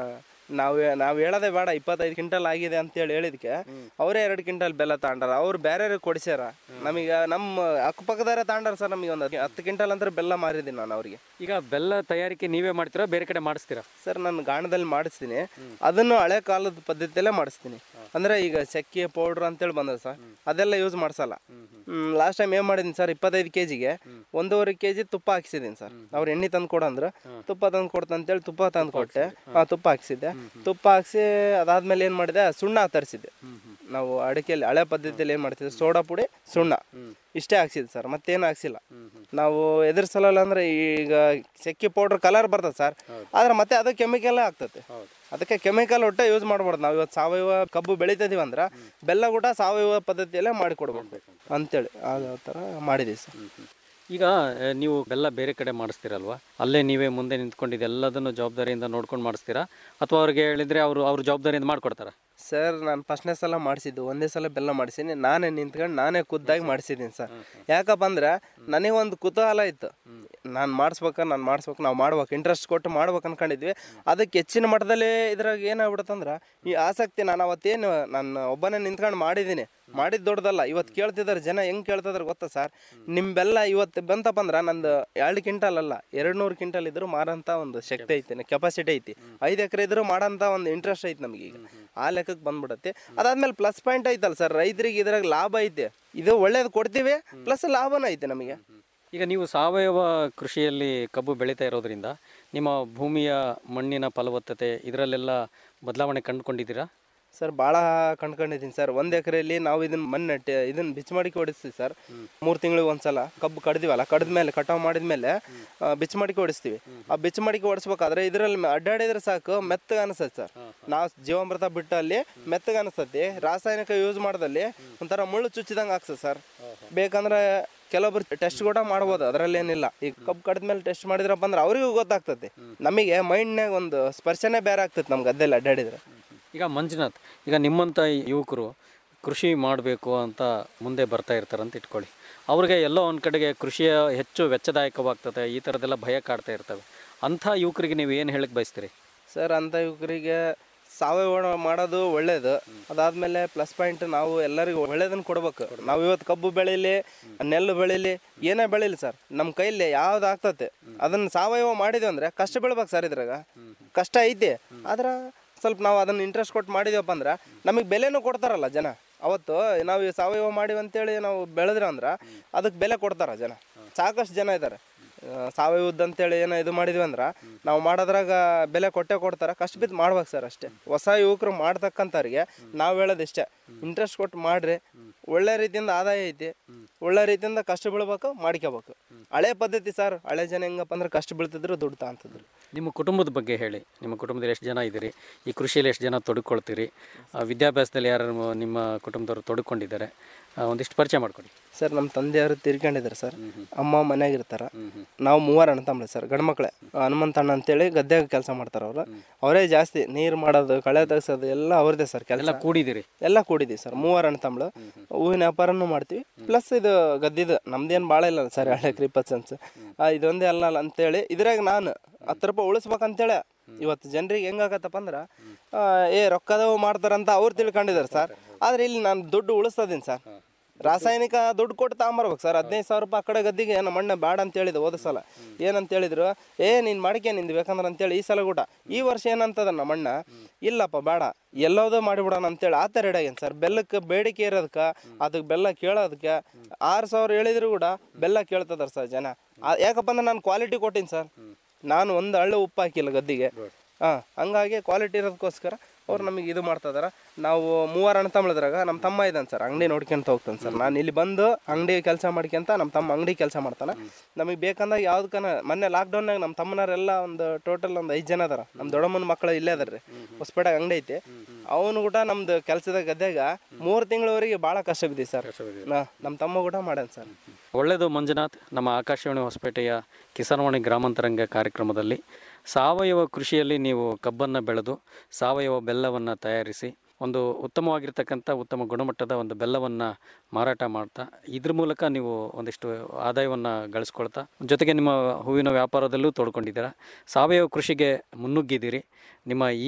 ನಾವು ನಾವು ಹೇಳೋದೇ ಬೇಡ ಇಪ್ಪತ್ತೈದು ಕ್ವಿಂಟಲ್ ಆಗಿದೆ ಅಂತೇಳಿ ಹೇಳಿದ್ಕೆ ಅವರೇ ಎರಡು ಕ್ವಿಂಟಲ್ ಬೆಲ್ಲ ತಗೊಂಡಾರ ಅವ್ರು ಬೇರೆ ಕೊಡಿಸ್ಯಾರ ನಮಗೆ ನಮ್ಮ ಅಕ್ಕಪಕ್ಕದಾರೆ ತಗೊಂಡಾರ ಸರ್ ನಮಗೆ ಒಂದು ಹತ್ತು ಕ್ವಿಂಟಲ್ ಅಂದ್ರೆ ಬೆಲ್ಲ ಮಾರಿದ್ದೀನಿ ನಾನು ಅವ್ರಿಗೆ ಈಗ ಬೆಲ್ಲ ತಯಾರಿಕೆ ನೀವೇ ಮಾಡ್ತೀರಾ ಬೇರೆ ಕಡೆ ಮಾಡಿಸ್ತೀರಾ ಸರ್ ನಾನು ಗಾಣದಲ್ಲಿ ಮಾಡಿಸ್ತೀನಿ ಅದನ್ನು ಹಳೆ ಕಾಲದ ಪದ್ಧತಿಯಲ್ಲೇ ಮಾಡಿಸ್ತೀನಿ ಅಂದ್ರೆ ಈಗ ಚಕ್ಕೆ ಪೌಡ್ರ್ ಅಂತೇಳಿ ಬಂದದ ಸರ್ ಅದೆಲ್ಲ ಯೂಸ್ ಮಾಡ್ಸಲ್ಲ ಲಾಸ್ಟ್ ಟೈಮ್ ಏನ್ ಮಾಡಿದೀನಿ ಸರ್ ಇಪ್ಪತ್ತೈದು ಕೆಜಿಗೆ ಒಂದೂವರೆ ಕೆಜಿ ತುಪ್ಪ ಹಾಕ್ಸಿದೀನಿ ಸರ್ ಅವ್ರು ಎಣ್ಣೆ ತಂದು ಕೊಡಂದ್ರು ತುಪ್ಪ ತಂದು ಕೊಡ್ತ ಅಂತೇಳಿ ತುಪ್ಪ ತಂದು ಕೊಟ್ಟೆ ಆ ತುಪ್ಪ ಹಾಕ್ಸಿದ್ದೆ ತುಪ್ಪ ಹಾಕ್ಸಿ ಅದಾದ್ಮೇಲೆ ಏನ್ ಮಾಡಿದೆ ಸುಣ್ಣ ತರಿಸಿದ್ದೆ ನಾವು ಅಡಿಕೆಯಲ್ಲಿ ಹಳೆ ಪದ್ಧತಿಯಲ್ಲಿ ಏನ್ ಮಾಡ್ತಿದ್ವಿ ಸೋಡಾ ಪುಡಿ ಸುಣ್ಣ ಇಷ್ಟೇ ಹಾಕ್ಸಿದ್ದೆ ಸರ್ ಮತ್ತೇನು ಹಾಕ್ಸಿಲ್ಲ ನಾವು ಎದುರಿಸಲ್ಲ ಅಂದ್ರೆ ಈಗ ಸೆಕ್ಕಿ ಪೌಡ್ರ್ ಕಲರ್ ಬರ್ತದೆ ಸರ್ ಆದ್ರೆ ಮತ್ತೆ ಅದು ಕೆಮಿಕಲ್ ಆಗ್ತದೆ ಅದಕ್ಕೆ ಕೆಮಿಕಲ್ ಒಟ್ಟೆ ಯೂಸ್ ಮಾಡ್ಬಾರ್ದು ನಾವು ಇವತ್ತು ಸಾವಯವ ಕಬ್ಬು ಬೆಳಿತಿದೀವಿ ಅಂದ್ರೆ ಬೆಲ್ಲ ಕೂಡ ಸಾವಯವ ಪದ್ಧತಿಯಲ್ಲೇ ಮಾಡಿಕೊಡ್ಬೇಕು ಅಂತೇಳಿ ಆ ಥರ ಮಾಡಿದೀವಿ ಸರ್ ಈಗ ಆ, ನೀವು ಬೆಲ್ಲ ಬೇರೆ ಕಡೆ ಮಾಡಿಸ್ತೀರಲ್ವಾ ಅಲ್ಲೇ ನೀವೇ ಮುಂದೆ ನಿಂತ್ಕೊಂಡು ಇದೆಲ್ಲದನ್ನು ಜವಾಬ್ದಾರಿಯಿಂದ ನೋಡ್ಕೊಂಡು ಮಾಡಿಸ್ತೀರಾ ಅಥವಾ ಅವ್ರಿಗೆ ಹೇಳಿದ್ರೆ ಅವರು ಅವ್ರ ಜವಾಬ್ದಾರಿಯಿಂದ ಮಾಡ್ಕೊಡ್ತಾರಾ ಸರ್ ನಾನು ಫಸ್ಟ್ನೇ ಸಲ ಮಾಡಿಸಿದ್ದು ಒಂದೇ ಸಲ ಬೆಲ್ಲ ಮಾಡಿಸೀನಿ ನಾನೇ ನಿಂತ್ಕೊಂಡು ನಾನೇ ಖುದ್ದಾಗಿ ಮಾಡಿಸಿದ್ದೀನಿ ಸರ್ ಯಾಕಪ್ಪ ಅಂದ್ರೆ ನನಗೊಂದು ಕುತೂಹಲ ಇತ್ತು ನಾನು ಮಾಡಿಸ್ಬೇಕು ನಾನು ಮಾಡಿಸ್ಬೇಕು ನಾವು ಮಾಡ್ಬೇಕು ಇಂಟ್ರೆಸ್ಟ್ ಕೊಟ್ಟು ಮಾಡ್ಬೇಕು ಅನ್ಕೊಂಡಿದ್ವಿ ಅದಕ್ಕೆ ಹೆಚ್ಚಿನ ಮಟ್ಟದಲ್ಲಿ ಇದ್ರಾಗ ಏನಾಗ್ಬಿಡುತ್ತಂದ್ರೆ ಈ ಆಸಕ್ತಿ ನಾನು ಅವತ್ತೇನು ನಾನು ಒಬ್ಬನೇ ನಿಂತ್ಕೊಂಡು ಮಾಡಿದ್ದೀನಿ ಮಾಡಿದ್ದು ದೊಡ್ಡದಲ್ಲ ಇವತ್ತು ಕೇಳ್ತಿದ್ದಾರೆ ಜನ ಹೆಂಗೆ ಕೇಳ್ತಿದಾರೆ ಗೊತ್ತಾ ಸರ್ ನಿಮ್ಮ ಬೆಲ್ಲ ಇವತ್ತು ಬಂತಪ್ಪ ಅಂದ್ರೆ ನಂದು ಎರಡು ಕ್ವಿಂಟಲ್ ಅಲ್ಲ ಎರಡು ನೂರು ಕ್ವಿಂಟಲ್ ಇದ್ರು ಮಾರೋಂಥ ಒಂದು ಶಕ್ತಿ ಐತಿ ಕೆಪಾಸಿಟಿ ಐತಿ ಐದು ಎಕರೆ ಇದ್ರು ಮಾಡೋಂಥ ಒಂದು ಇಂಟ್ರೆಸ್ಟ್ ಐತಿ ನಮಗೆ ಈಗ ಆ ಲೆಕ್ಕಕ್ಕೆ ಬಂದ್ಬಿಡತ್ತೆ ಅದಾದ್ಮೇಲೆ ಪ್ಲಸ್ ಪಾಯಿಂಟ್ ಐತಲ್ಲ ಸರ್ ರೈತರಿಗೆ ಇದ್ರಾಗ ಲಾಭ ಐತೆ ಇದು ಒಳ್ಳೇದು ಕೊಡ್ತೀವಿ ಪ್ಲಸ್ ಲಾಭನೂ ಐತೆ ನಮಗೆ ಈಗ ನೀವು ಸಾವಯವ ಕೃಷಿಯಲ್ಲಿ ಕಬ್ಬು ಬೆಳೀತಾ ಇರೋದ್ರಿಂದ ನಿಮ್ಮ ಭೂಮಿಯ ಮಣ್ಣಿನ ಫಲವತ್ತತೆ ಇದರಲ್ಲೆಲ್ಲ ಬದಲಾವಣೆ ಕಂಡುಕೊಂಡಿದ್ದೀರಾ ಸರ್ ಭಾಳ ಕಂಡ್ಕೊಂಡಿದ್ದೀನಿ ಸರ್ ಒಂದು ಎಕರೆಯಲ್ಲಿ ನಾವು ಇದನ್ನ ಮೊನ್ನೆ ಟೆ- ಇದನ್ನ ಬಿಚ್ಚಮಡಿಕೆ ಹೊಡಿಸ್ತೀವಿ ಸರ್ ಮೂರು ತಿಂಗಳಿಗೆ ಒಂದ್ಸಲ ಕಬ್ಬು ಕಡ್ದಿವಲ್ಲ ಕಡ್ದ ಮೇಲೆ ಕಟಾವು ಮಾಡಿದ್ಮೇಲೆ ಆ, ಬಿಚ್ಚಮಡಿಕೆ ಹೊಡಿಸ್ತೀವಿ ಆ ಬಿಚ್ಚಮಡಿಕೆ ಹೊಡಿಸ್ಬೇಕಾದ್ರೆ ಇದರಲ್ಲಿ ಅಡ್ಡಾಡಿದ್ರೆ ಸಾಕು ಮೆತ್ತಗೆ ಅನಿಸ್ತದೆ ಸರ್ ನಾವು ಜೀವಾಮೃತ ಬಿಟ್ಟು ಅಲ್ಲಿ ಮೆತ್ತಗೆ ಅನಿಸ್ತತಿ ರಾಸಾಯನಿಕ ಯೂಸ್ ಮಾಡ್ದಲ್ಲಿ ಒಂಥರ ಮುಳ್ಳು ಚುಚ್ಚಿದಂಗೆ ಆಗ್ತದೆ ಸರ್ ಬೇಕಂದ್ರೆ ಕೆಲವೊಬ್ರು ಟೆಸ್ಟ್ ಕೂಡ ಮಾಡ್ಬೋದು ಅದರಲ್ಲಿ ಏನಿಲ್ಲ ಈಗ ಕಬ್ಬು ಕಡ್ದ ಮೇಲೆ ಟೆಸ್ಟ್ ಮಾಡಿದ್ರಪ್ಪ ಅಂದ್ರೆ ಅವರಿಗೂ ಗೊತ್ತಾಗ್ತದೆ ನಮಗೆ ಮೈಂಡ್ನಾಗ ಒಂದು ಸ್ಪರ್ಶನೇ ಬೇರೆ ಆಗ್ತದೆ ನಮ್ಮ ಗದ್ದೆಯಲ್ಲಿ ಅಡ್ಡಾಡಿದ್ರೆ ಈಗ ಮಂಜುನಾಥ್ ಈಗ ನಿಮ್ಮಂಥ ಯುವಕರು ಕೃಷಿ ಮಾಡಬೇಕು ಅಂತ ಮುಂದೆ ಬರ್ತಾ ಇರ್ತಾರೆ ಅಂತ ಇಟ್ಕೊಳ್ಳಿ ಅವ್ರಿಗೆ ಎಲ್ಲೋ ಒಂದು ಕಡೆಗೆ ಕೃಷಿಯ ಹೆಚ್ಚು ವೆಚ್ಚದಾಯಕವಾಗ್ತದೆ ಈ ಥರದ್ದೆಲ್ಲ ಭಯ ಕಾಡ್ತಾ ಇರ್ತವೆ ಅಂಥ ಯುವಕರಿಗೆ ನೀವು ಏನು ಹೇಳಕ್ಕೆ ಬಯಸ್ತೀರಿ ಸರ್ ಅಂತ ಯುವಕರಿಗೆ ಸಾವಯವ ಮಾಡೋದು ಒಳ್ಳೇದು ಅದಾದ್ಮೇಲೆ ಪ್ಲಸ್ ಪಾಯಿಂಟ್ ನಾವು ಎಲ್ಲರಿಗೂ ಒಳ್ಳೇದನ್ನ ಕೊಡ್ಬೇಕು ನಾವು ಇವತ್ತು ಕಬ್ಬು ಬೆಳೀಲಿ ನೆಲ್ಲು ಬೆಳೀಲಿ ಏನೇ ಬೆಳೀಲಿ ಸರ್ ನಮ್ಮ ಕೈಲಿ ಯಾವ್ದು ಆಗ್ತತೆ ಅದನ್ನ ಸಾವಯವ ಮಾಡಿದ್ವಿ ಅಂದ್ರೆ ಕಷ್ಟ ಬೀಳ್ಬೇಕು ಸರ್ ಇದ್ರಾಗ ಕಷ್ಟ ಐತಿ ಆದ್ರೆ ಸ್ವಲ್ಪ ನಾವು ಅದನ್ನ ಇಂಟ್ರೆಸ್ಟ್ ಕೊಟ್ಟು ಮಾಡಿದ್ವಪ್ಪ ಅಂದ್ರೆ ನಮಗೆ ಬೆಲೆನೂ ಕೊಡ್ತಾರಲ್ಲ ಜನ ಅವತ್ತು ನಾವು ಈ ಸಾವಯವ ಮಾಡಿವಿ ಅಂತೇಳಿ ನಾವು ಬೆಳೆದ್ರ ಅಂದ್ರೆ ಅದಕ್ಕೆ ಬೆಲೆ ಕೊಡ್ತಾರ ಜನ ಸಾಕಷ್ಟು ಜನ ಇದ್ದಾರೆ ಸಾವಯವದ್ದು ಅಂತೇಳಿ ಏನೋ ಇದು ಮಾಡಿದ್ವಿ ಅಂದ್ರೆ ನಾವು ಮಾಡೋದ್ರಾಗ ಬೆಲೆ ಕೊಟ್ಟೆ ಕೊಡ್ತಾರೆ ಕಷ್ಟ ಬಿದ್ದು ಮಾಡ್ಬೇಕು ಸರ್ ಅಷ್ಟೇ ಹೊಸ ಯುವಕರು ಮಾಡ್ತಕ್ಕಂಥವ್ರಿಗೆ ನಾವು ಹೇಳೋದು ಇಷ್ಟೇ ಇಂಟ್ರೆಸ್ಟ್ ಕೊಟ್ಟು ಮಾಡ್ರಿ ಒಳ್ಳೆ ರೀತಿಯಿಂದ ಆದಾಯ ಐತಿ ಒಳ್ಳೆ ರೀತಿಯಿಂದ ಕಷ್ಟ ಬೀಳ್ಬೇಕು ಮಾಡ್ಕೋಬೇಕು ಹಳೆ ಪದ್ಧತಿ ಸರ್ ಹಳೆ ಜನ ಹೆಂಗಪ್ಪ ಅಂದ್ರೆ ಕಷ್ಟ ಬೀಳ್ತಿದ್ರು ದುಡ್ಡು ತಾಂತಿದ್ರು ನಿಮ್ಮ ಕುಟುಂಬದ ಬಗ್ಗೆ ಹೇಳಿ ನಿಮ್ಮ ಕುಟುಂಬದಲ್ಲಿ ಎಷ್ಟು ಜನ ಇದ್ದೀರಿ ಈ ಕೃಷಿಯಲ್ಲಿ ಎಷ್ಟು ಜನ ತೊಡ್ಕೊಳ್ತೀರಿ ಆ, ವಿದ್ಯಾಭ್ಯಾಸದಲ್ಲಿ ಯಾರು ನಿಮ್ಮ ಕುಟುಂಬದವರು ತೊಡ್ಕೊಂಡಿದ್ದಾರೆ ಆ, ಒಂದಿಷ್ಟು ಪರಿಚಯ ಮಾಡ್ಕೊಡಿ ಸರ್ ನಮ್ಮ ತಂದೆಯವರು ತೀರ್ಕೊಂಡಿದ್ದಾರೆ ಸರ್ ಅಮ್ಮ ಮನ್ಯಾಗ ಇರ್ತಾರ ನಾವು ಮೂವರು ಅಣ್ಣ ತಮ್ಮ ಸರ್ ಗಂಡ್ಮಕ್ಳೆ ಹನುಮಂತಣ್ಣ ಅಂತೇಳಿ ಗದ್ದೆಗೆ ಕೆಲಸ ಮಾಡ್ತಾರ ಅವ್ರು ಅವರೇ ಜಾಸ್ತಿ ನೀರು ಮಾಡೋದು ಕಳೆ ತೆಗ್ಸೋದು ಎಲ್ಲ ಅವ್ರದೇ ಸರ್ ಕೆಲಸ ಎಲ್ಲ ಕೂಡಿದ್ದೀರಿ ಎಲ್ಲ ಕೂಡಿದ್ದೀವಿ ಸರ್ ಮೂವರು ಅಣ್ಣ ತಮ್ಮಳು ಹೂವಿನ ವ್ಯಾಪಾರನೂ ಮಾಡ್ತೀವಿ ಪ್ಲಸ್ ಇದು ಗದ್ದಿದು ನಮ್ದೇನು ಭಾಳ ಇಲ್ಲ ಸರ್ ಎರಡು ಎಕರೆ ಇಪ್ಪತ್ತು ಸೆನ್ಸ್ ಇದೊಂದೇ ಅಲ್ಲ ಅಲ್ಲ ಅಂತೇಳಿ ಇದ್ರಾಗ ನಾನು ಹತ್ತು ರೂಪಾಯಿ ಉಳಿಸ್ಬೇಕಂತೇಳಿ ಇವತ್ತು ಜನರಿಗೆ ಹೆಂಗಾಗತ್ತಪ್ಪ ಅಂದ್ರೆ ಆ, ಏ ರೊಕ್ಕದವು ಮಾಡ್ತಾರಂತ ಅವ್ರು ತಿಳ್ಕೊಂಡಿದ್ದಾರೆ ಸರ್ ಆದ್ರೆ ಇಲ್ಲಿ ನಾನು ದುಡ್ಡು ಉಳಿಸ್ತದೀನಿ ಸರ್ ರಾಸಾಯನಿಕ ದುಡ್ಡು ಕೊಟ್ಟು ತಗೊಂಬರ್ಬೇಕು ಸರ್ ಹದಿನೈದು ಸಾವಿರ ರೂಪಾಯಿ ಆ ಕಡೆ ಗದ್ದಿಗೆ ನಮ್ಮ ಅಣ್ಣ ಬೇಡ ಅಂತ ಹೇಳಿದ ಹೋದ ಸಲ ಏನಂತ ಹೇಳಿದ್ರು ಏ ನೀನು ಮಾಡಿಕೆ ನಿಂದು ಬೇಕಂದ್ರೆ ಅಂತೇಳಿ ಈ ಸಲ ಕೂಡ ಈ ವರ್ಷ ಏನಂತದ ನಮ್ಮ ಅಣ್ಣ ಇಲ್ಲಪ್ಪ ಬೇಡ ಎಲ್ಲೋದೋ ಮಾಡಿಬಿಡೋಣ ಅಂತೇಳಿ ಆ ಥರ ರೆಡಿಯಾಗೇನು ಸರ್ ಬೆಲ್ಲಕ್ಕೆ ಬೇಡಿಕೆ ಇರೋದಕ್ಕೆ ಅದಕ್ಕೆ ಬೆಲ್ಲ ಕೇಳೋದಕ್ಕೆ ಆರು ಸಾವಿರ ಹೇಳಿದ್ರು ಕೂಡ ಬೆಲ್ಲ ಕೇಳ್ತದಾರ ಸರ್ ಜನ ಆ- ಯಾಕಪ್ಪ ಅಂದ್ರೆ ನಾನು ಕ್ವಾಲಿಟಿ ಕೊಟ್ಟಿನಿ ಸರ್ ನಾನು ಒಂದು ಹಳ್ಳು ಉಪ್ಪು ಹಾಕಿಲ್ಲ ಗದ್ದಿಗೆ ಹಾಂ ಹಂಗಾಗಿ ಕ್ವಾಲಿಟಿ ಇರೋದಕ್ಕೋಸ್ಕರ ಅವ್ರು ನಮಗೆ ಇದು ಮಾಡ್ತಾ ಇದಾರೆ ನಾವು ಮೂವರು ಅಣ್ಣ ತಮ್ಮಳಿದ್ರಾಗ ನಮ್ಮ ತಮ್ಮ ಇದ್ದಾನೆ ಸರ್ ಅಂಗಡಿ ನೋಡ್ಕೊಂತ ಹೋಗ್ತಾನೆ ಸರ್ ನಾನು ಇಲ್ಲಿ ಬಂದು ಅಂಗಡಿ ಕೆಲಸ ಮಾಡ್ಕೊಂತ ನಮ್ಮ ತಮ್ಮ ಅಂಗಡಿ ಕೆಲಸ ಮಾಡ್ತಾನೆ ನಮಗೆ ಬೇಕಂದಾಗ ಯಾವ್ದಕ್ಕನ ಮೊನ್ನೆ ಲಾಕ್ಡೌನ್ನಾಗ ನಮ್ಮ ತಮ್ಮನವರೆಲ್ಲ ಒಂದು ಟೋಟಲ್ ಒಂದು ಐದು ಜನ ಅದಾರ ನಮ್ಮ ದೊಡ್ಡಮ್ಮನ ಮಕ್ಕಳು ಇಲ್ಲೇ ಅದಾರ ರೀ ಹೊಸಪೇಟೆ ಅಂಗಡಿ ಐತಿ ಅವನು ಕೂಡ ನಮ್ದು ಕೆಲಸದ ಗದ್ದೆಗ ಮೂರು ತಿಂಗಳವರೆಗೆ ಭಾಳ ಕಷ್ಟ ಬಿದ್ದಿ ಸರ್ ನಮ್ಮ ತಮ್ಮ ಕೂಡ ಮಾಡ್ಯಾನ ಸರ್ ಒಳ್ಳೆಯದು ಮಂಜುನಾಥ್ ನಮ್ಮ ಆಕಾಶವಾಣಿ ಹೊಸಪೇಟೆಯ ಕಿಸಾನ್ವಾಣಿ ಗ್ರಾಮಾಂತರಂಗ ಕಾರ್ಯಕ್ರಮದಲ್ಲಿ ಸಾವಯವ ಕೃಷಿಯಲ್ಲಿ ನೀವು ಕಬ್ಬನ್ನು ಬೆಳೆದು ಸಾವಯವ ಬೆಲ್ಲವನ್ನು ತಯಾರಿಸಿ ಒಂದು ಉತ್ತಮವಾಗಿರ್ತಕ್ಕಂಥ ಉತ್ತಮ ಗುಣಮಟ್ಟದ ಒಂದು ಬೆಲ್ಲವನ್ನು ಮಾರಾಟ ಮಾಡ್ತಾ ಇದ್ರ ಮೂಲಕ ನೀವು ಒಂದಿಷ್ಟು ಆದಾಯವನ್ನು ಗಳಿಸ್ಕೊಳ್ತಾ ಜೊತೆಗೆ ನಿಮ್ಮ ಹೂವಿನ ವ್ಯಾಪಾರದಲ್ಲೂ ತೊಡ್ಕೊಂಡಿದ್ದೀರಾ ಸಾವಯವ ಕೃಷಿಗೆ ಮುನ್ನುಗ್ಗಿದ್ದೀರಿ ನಿಮ್ಮ ಈ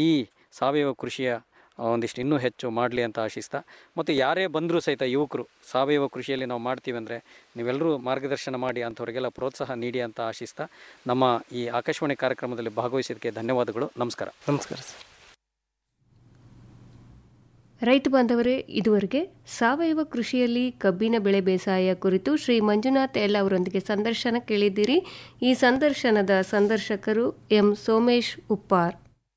ಸಾವಯವ ಕೃಷಿಯ ಆ, ಒಂದಿಷ್ಟು ಇನ್ನೂ ಹೆಚ್ಚು ಮಾಡಲಿ ಅಂತ ಆಶಿಸ್ತಾ ಮತ್ತು ಯಾರೇ ಬಂದರೂ ಸಹಿತ ಯುವಕರು ಸಾವಯವ ಕೃಷಿಯಲ್ಲಿ ನಾವು ಮಾಡ್ತೀವಿ ಅಂದರೆ ನೀವೆಲ್ಲರೂ ಮಾರ್ಗದರ್ಶನ ಮಾಡಿ ಅಂಥವ್ರಿಗೆಲ್ಲ ಪ್ರೋತ್ಸಾಹ ನೀಡಿ ಅಂತ ಆಶಿಸ್ತಾ ನಮ್ಮ ಈ ಆಕಾಶವಾಣಿ ಕಾರ್ಯಕ್ರಮದಲ್ಲಿ ಭಾಗವಹಿಸಿದ್ದಕ್ಕೆ ಧನ್ಯವಾದಗಳು ನಮಸ್ಕಾರ ನಮಸ್ಕಾರ ಸರ್ ರೈತ ಬಾಂಧವರೇ ಇದುವರೆಗೆ ಸಾವಯವ ಕೃಷಿಯಲ್ಲಿ ಕಬ್ಬಿನ ಬೆಳೆ ಬೇಸಾಯ ಕುರಿತು ಶ್ರೀ ಮಂಜುನಾಥ್ ಎಲ್ ಅವರೊಂದಿಗೆ ಸಂದರ್ಶನ ಕೇಳಿದ್ದೀರಿ ಈ ಸಂದರ್ಶನದ ಸಂದರ್ಶಕರು ಎಂ ಸೋಮೇಶ್ ಉಪ್ಪಾರ್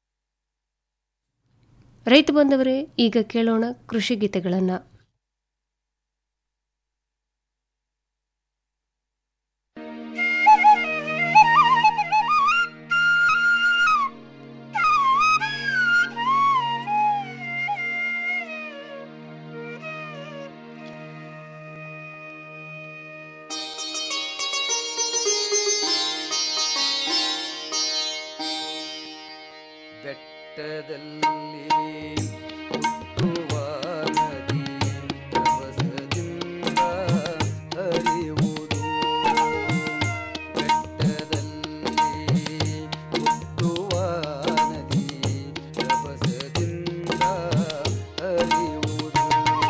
ರೈತ ಬಾಂಧವರೇ ಈಗ ಕೇಳೋಣ ಕೃಷಿ ಗೀತೆಗಳನ್ನು ಬೆಟ್ಟದಲ್ಲಿ ಹುಟ್ಟುವ ನದಿ ರಭಸದಿಂದ ಹರಿಯುವುದು ಬೆಟ್ಟದಲ್ಲಿ ಹುಟ್ಟುವ ನದಿ ರಭಸದಿಂದ ಹರಿಯುವುದು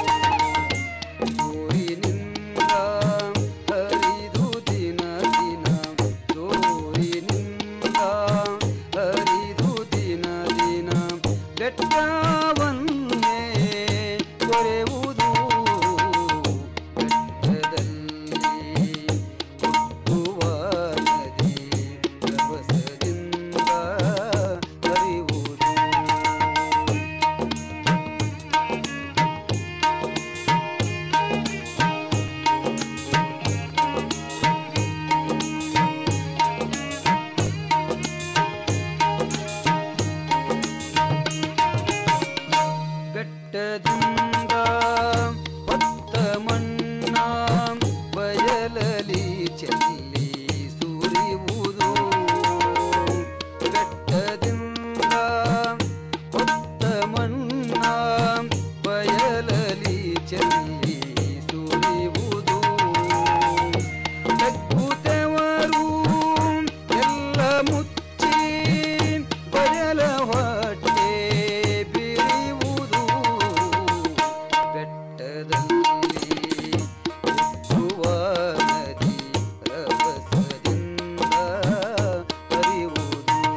ಜೋರಿನಿಂದ ಹರಿದು ದಿನ ದಿನ ಜೋರಿನಿಂದ ಹರಿದು ದಿನ ದಿನ ಬೆಟ್ಟವನ್ನೇ ಕೊರೆಯುವುದು ಬೆಟ್ಟದಲ್ಲಿ ಹುಟ್ಟುವ ನದಿ ರಭಸದಿಂದ ಹರಿಯುವುದು ಬೆಟ್ಟದಿಂದ ಹೊತ್ತ ಮಣ್ಣ ಬಯಲಲಿ ಚೆಲ್ಲಿ ಸುರಿಯುವುದು ಬೆಟ್ಟದಿಂದ ಹೊತ್ತ ಮಣ್ಣ ಬಯಲಲಿ ಚೆಲ್ಲಿ ಸುರಿಯುವುದು ತಗ್ಗುತ್ತವರು ಎಲ್ಲ ಮುಚ್ಚಿ ಬಯಲ ಹೊಟ್ಟೆ ಬಿರಿಯುವುದು ಬೆಟ್ಟದಲ್ಲಿ ಹುಟ್ಟುವ ನದಿ ರಭಸದಿಂದ ಹರಿಯುವುದು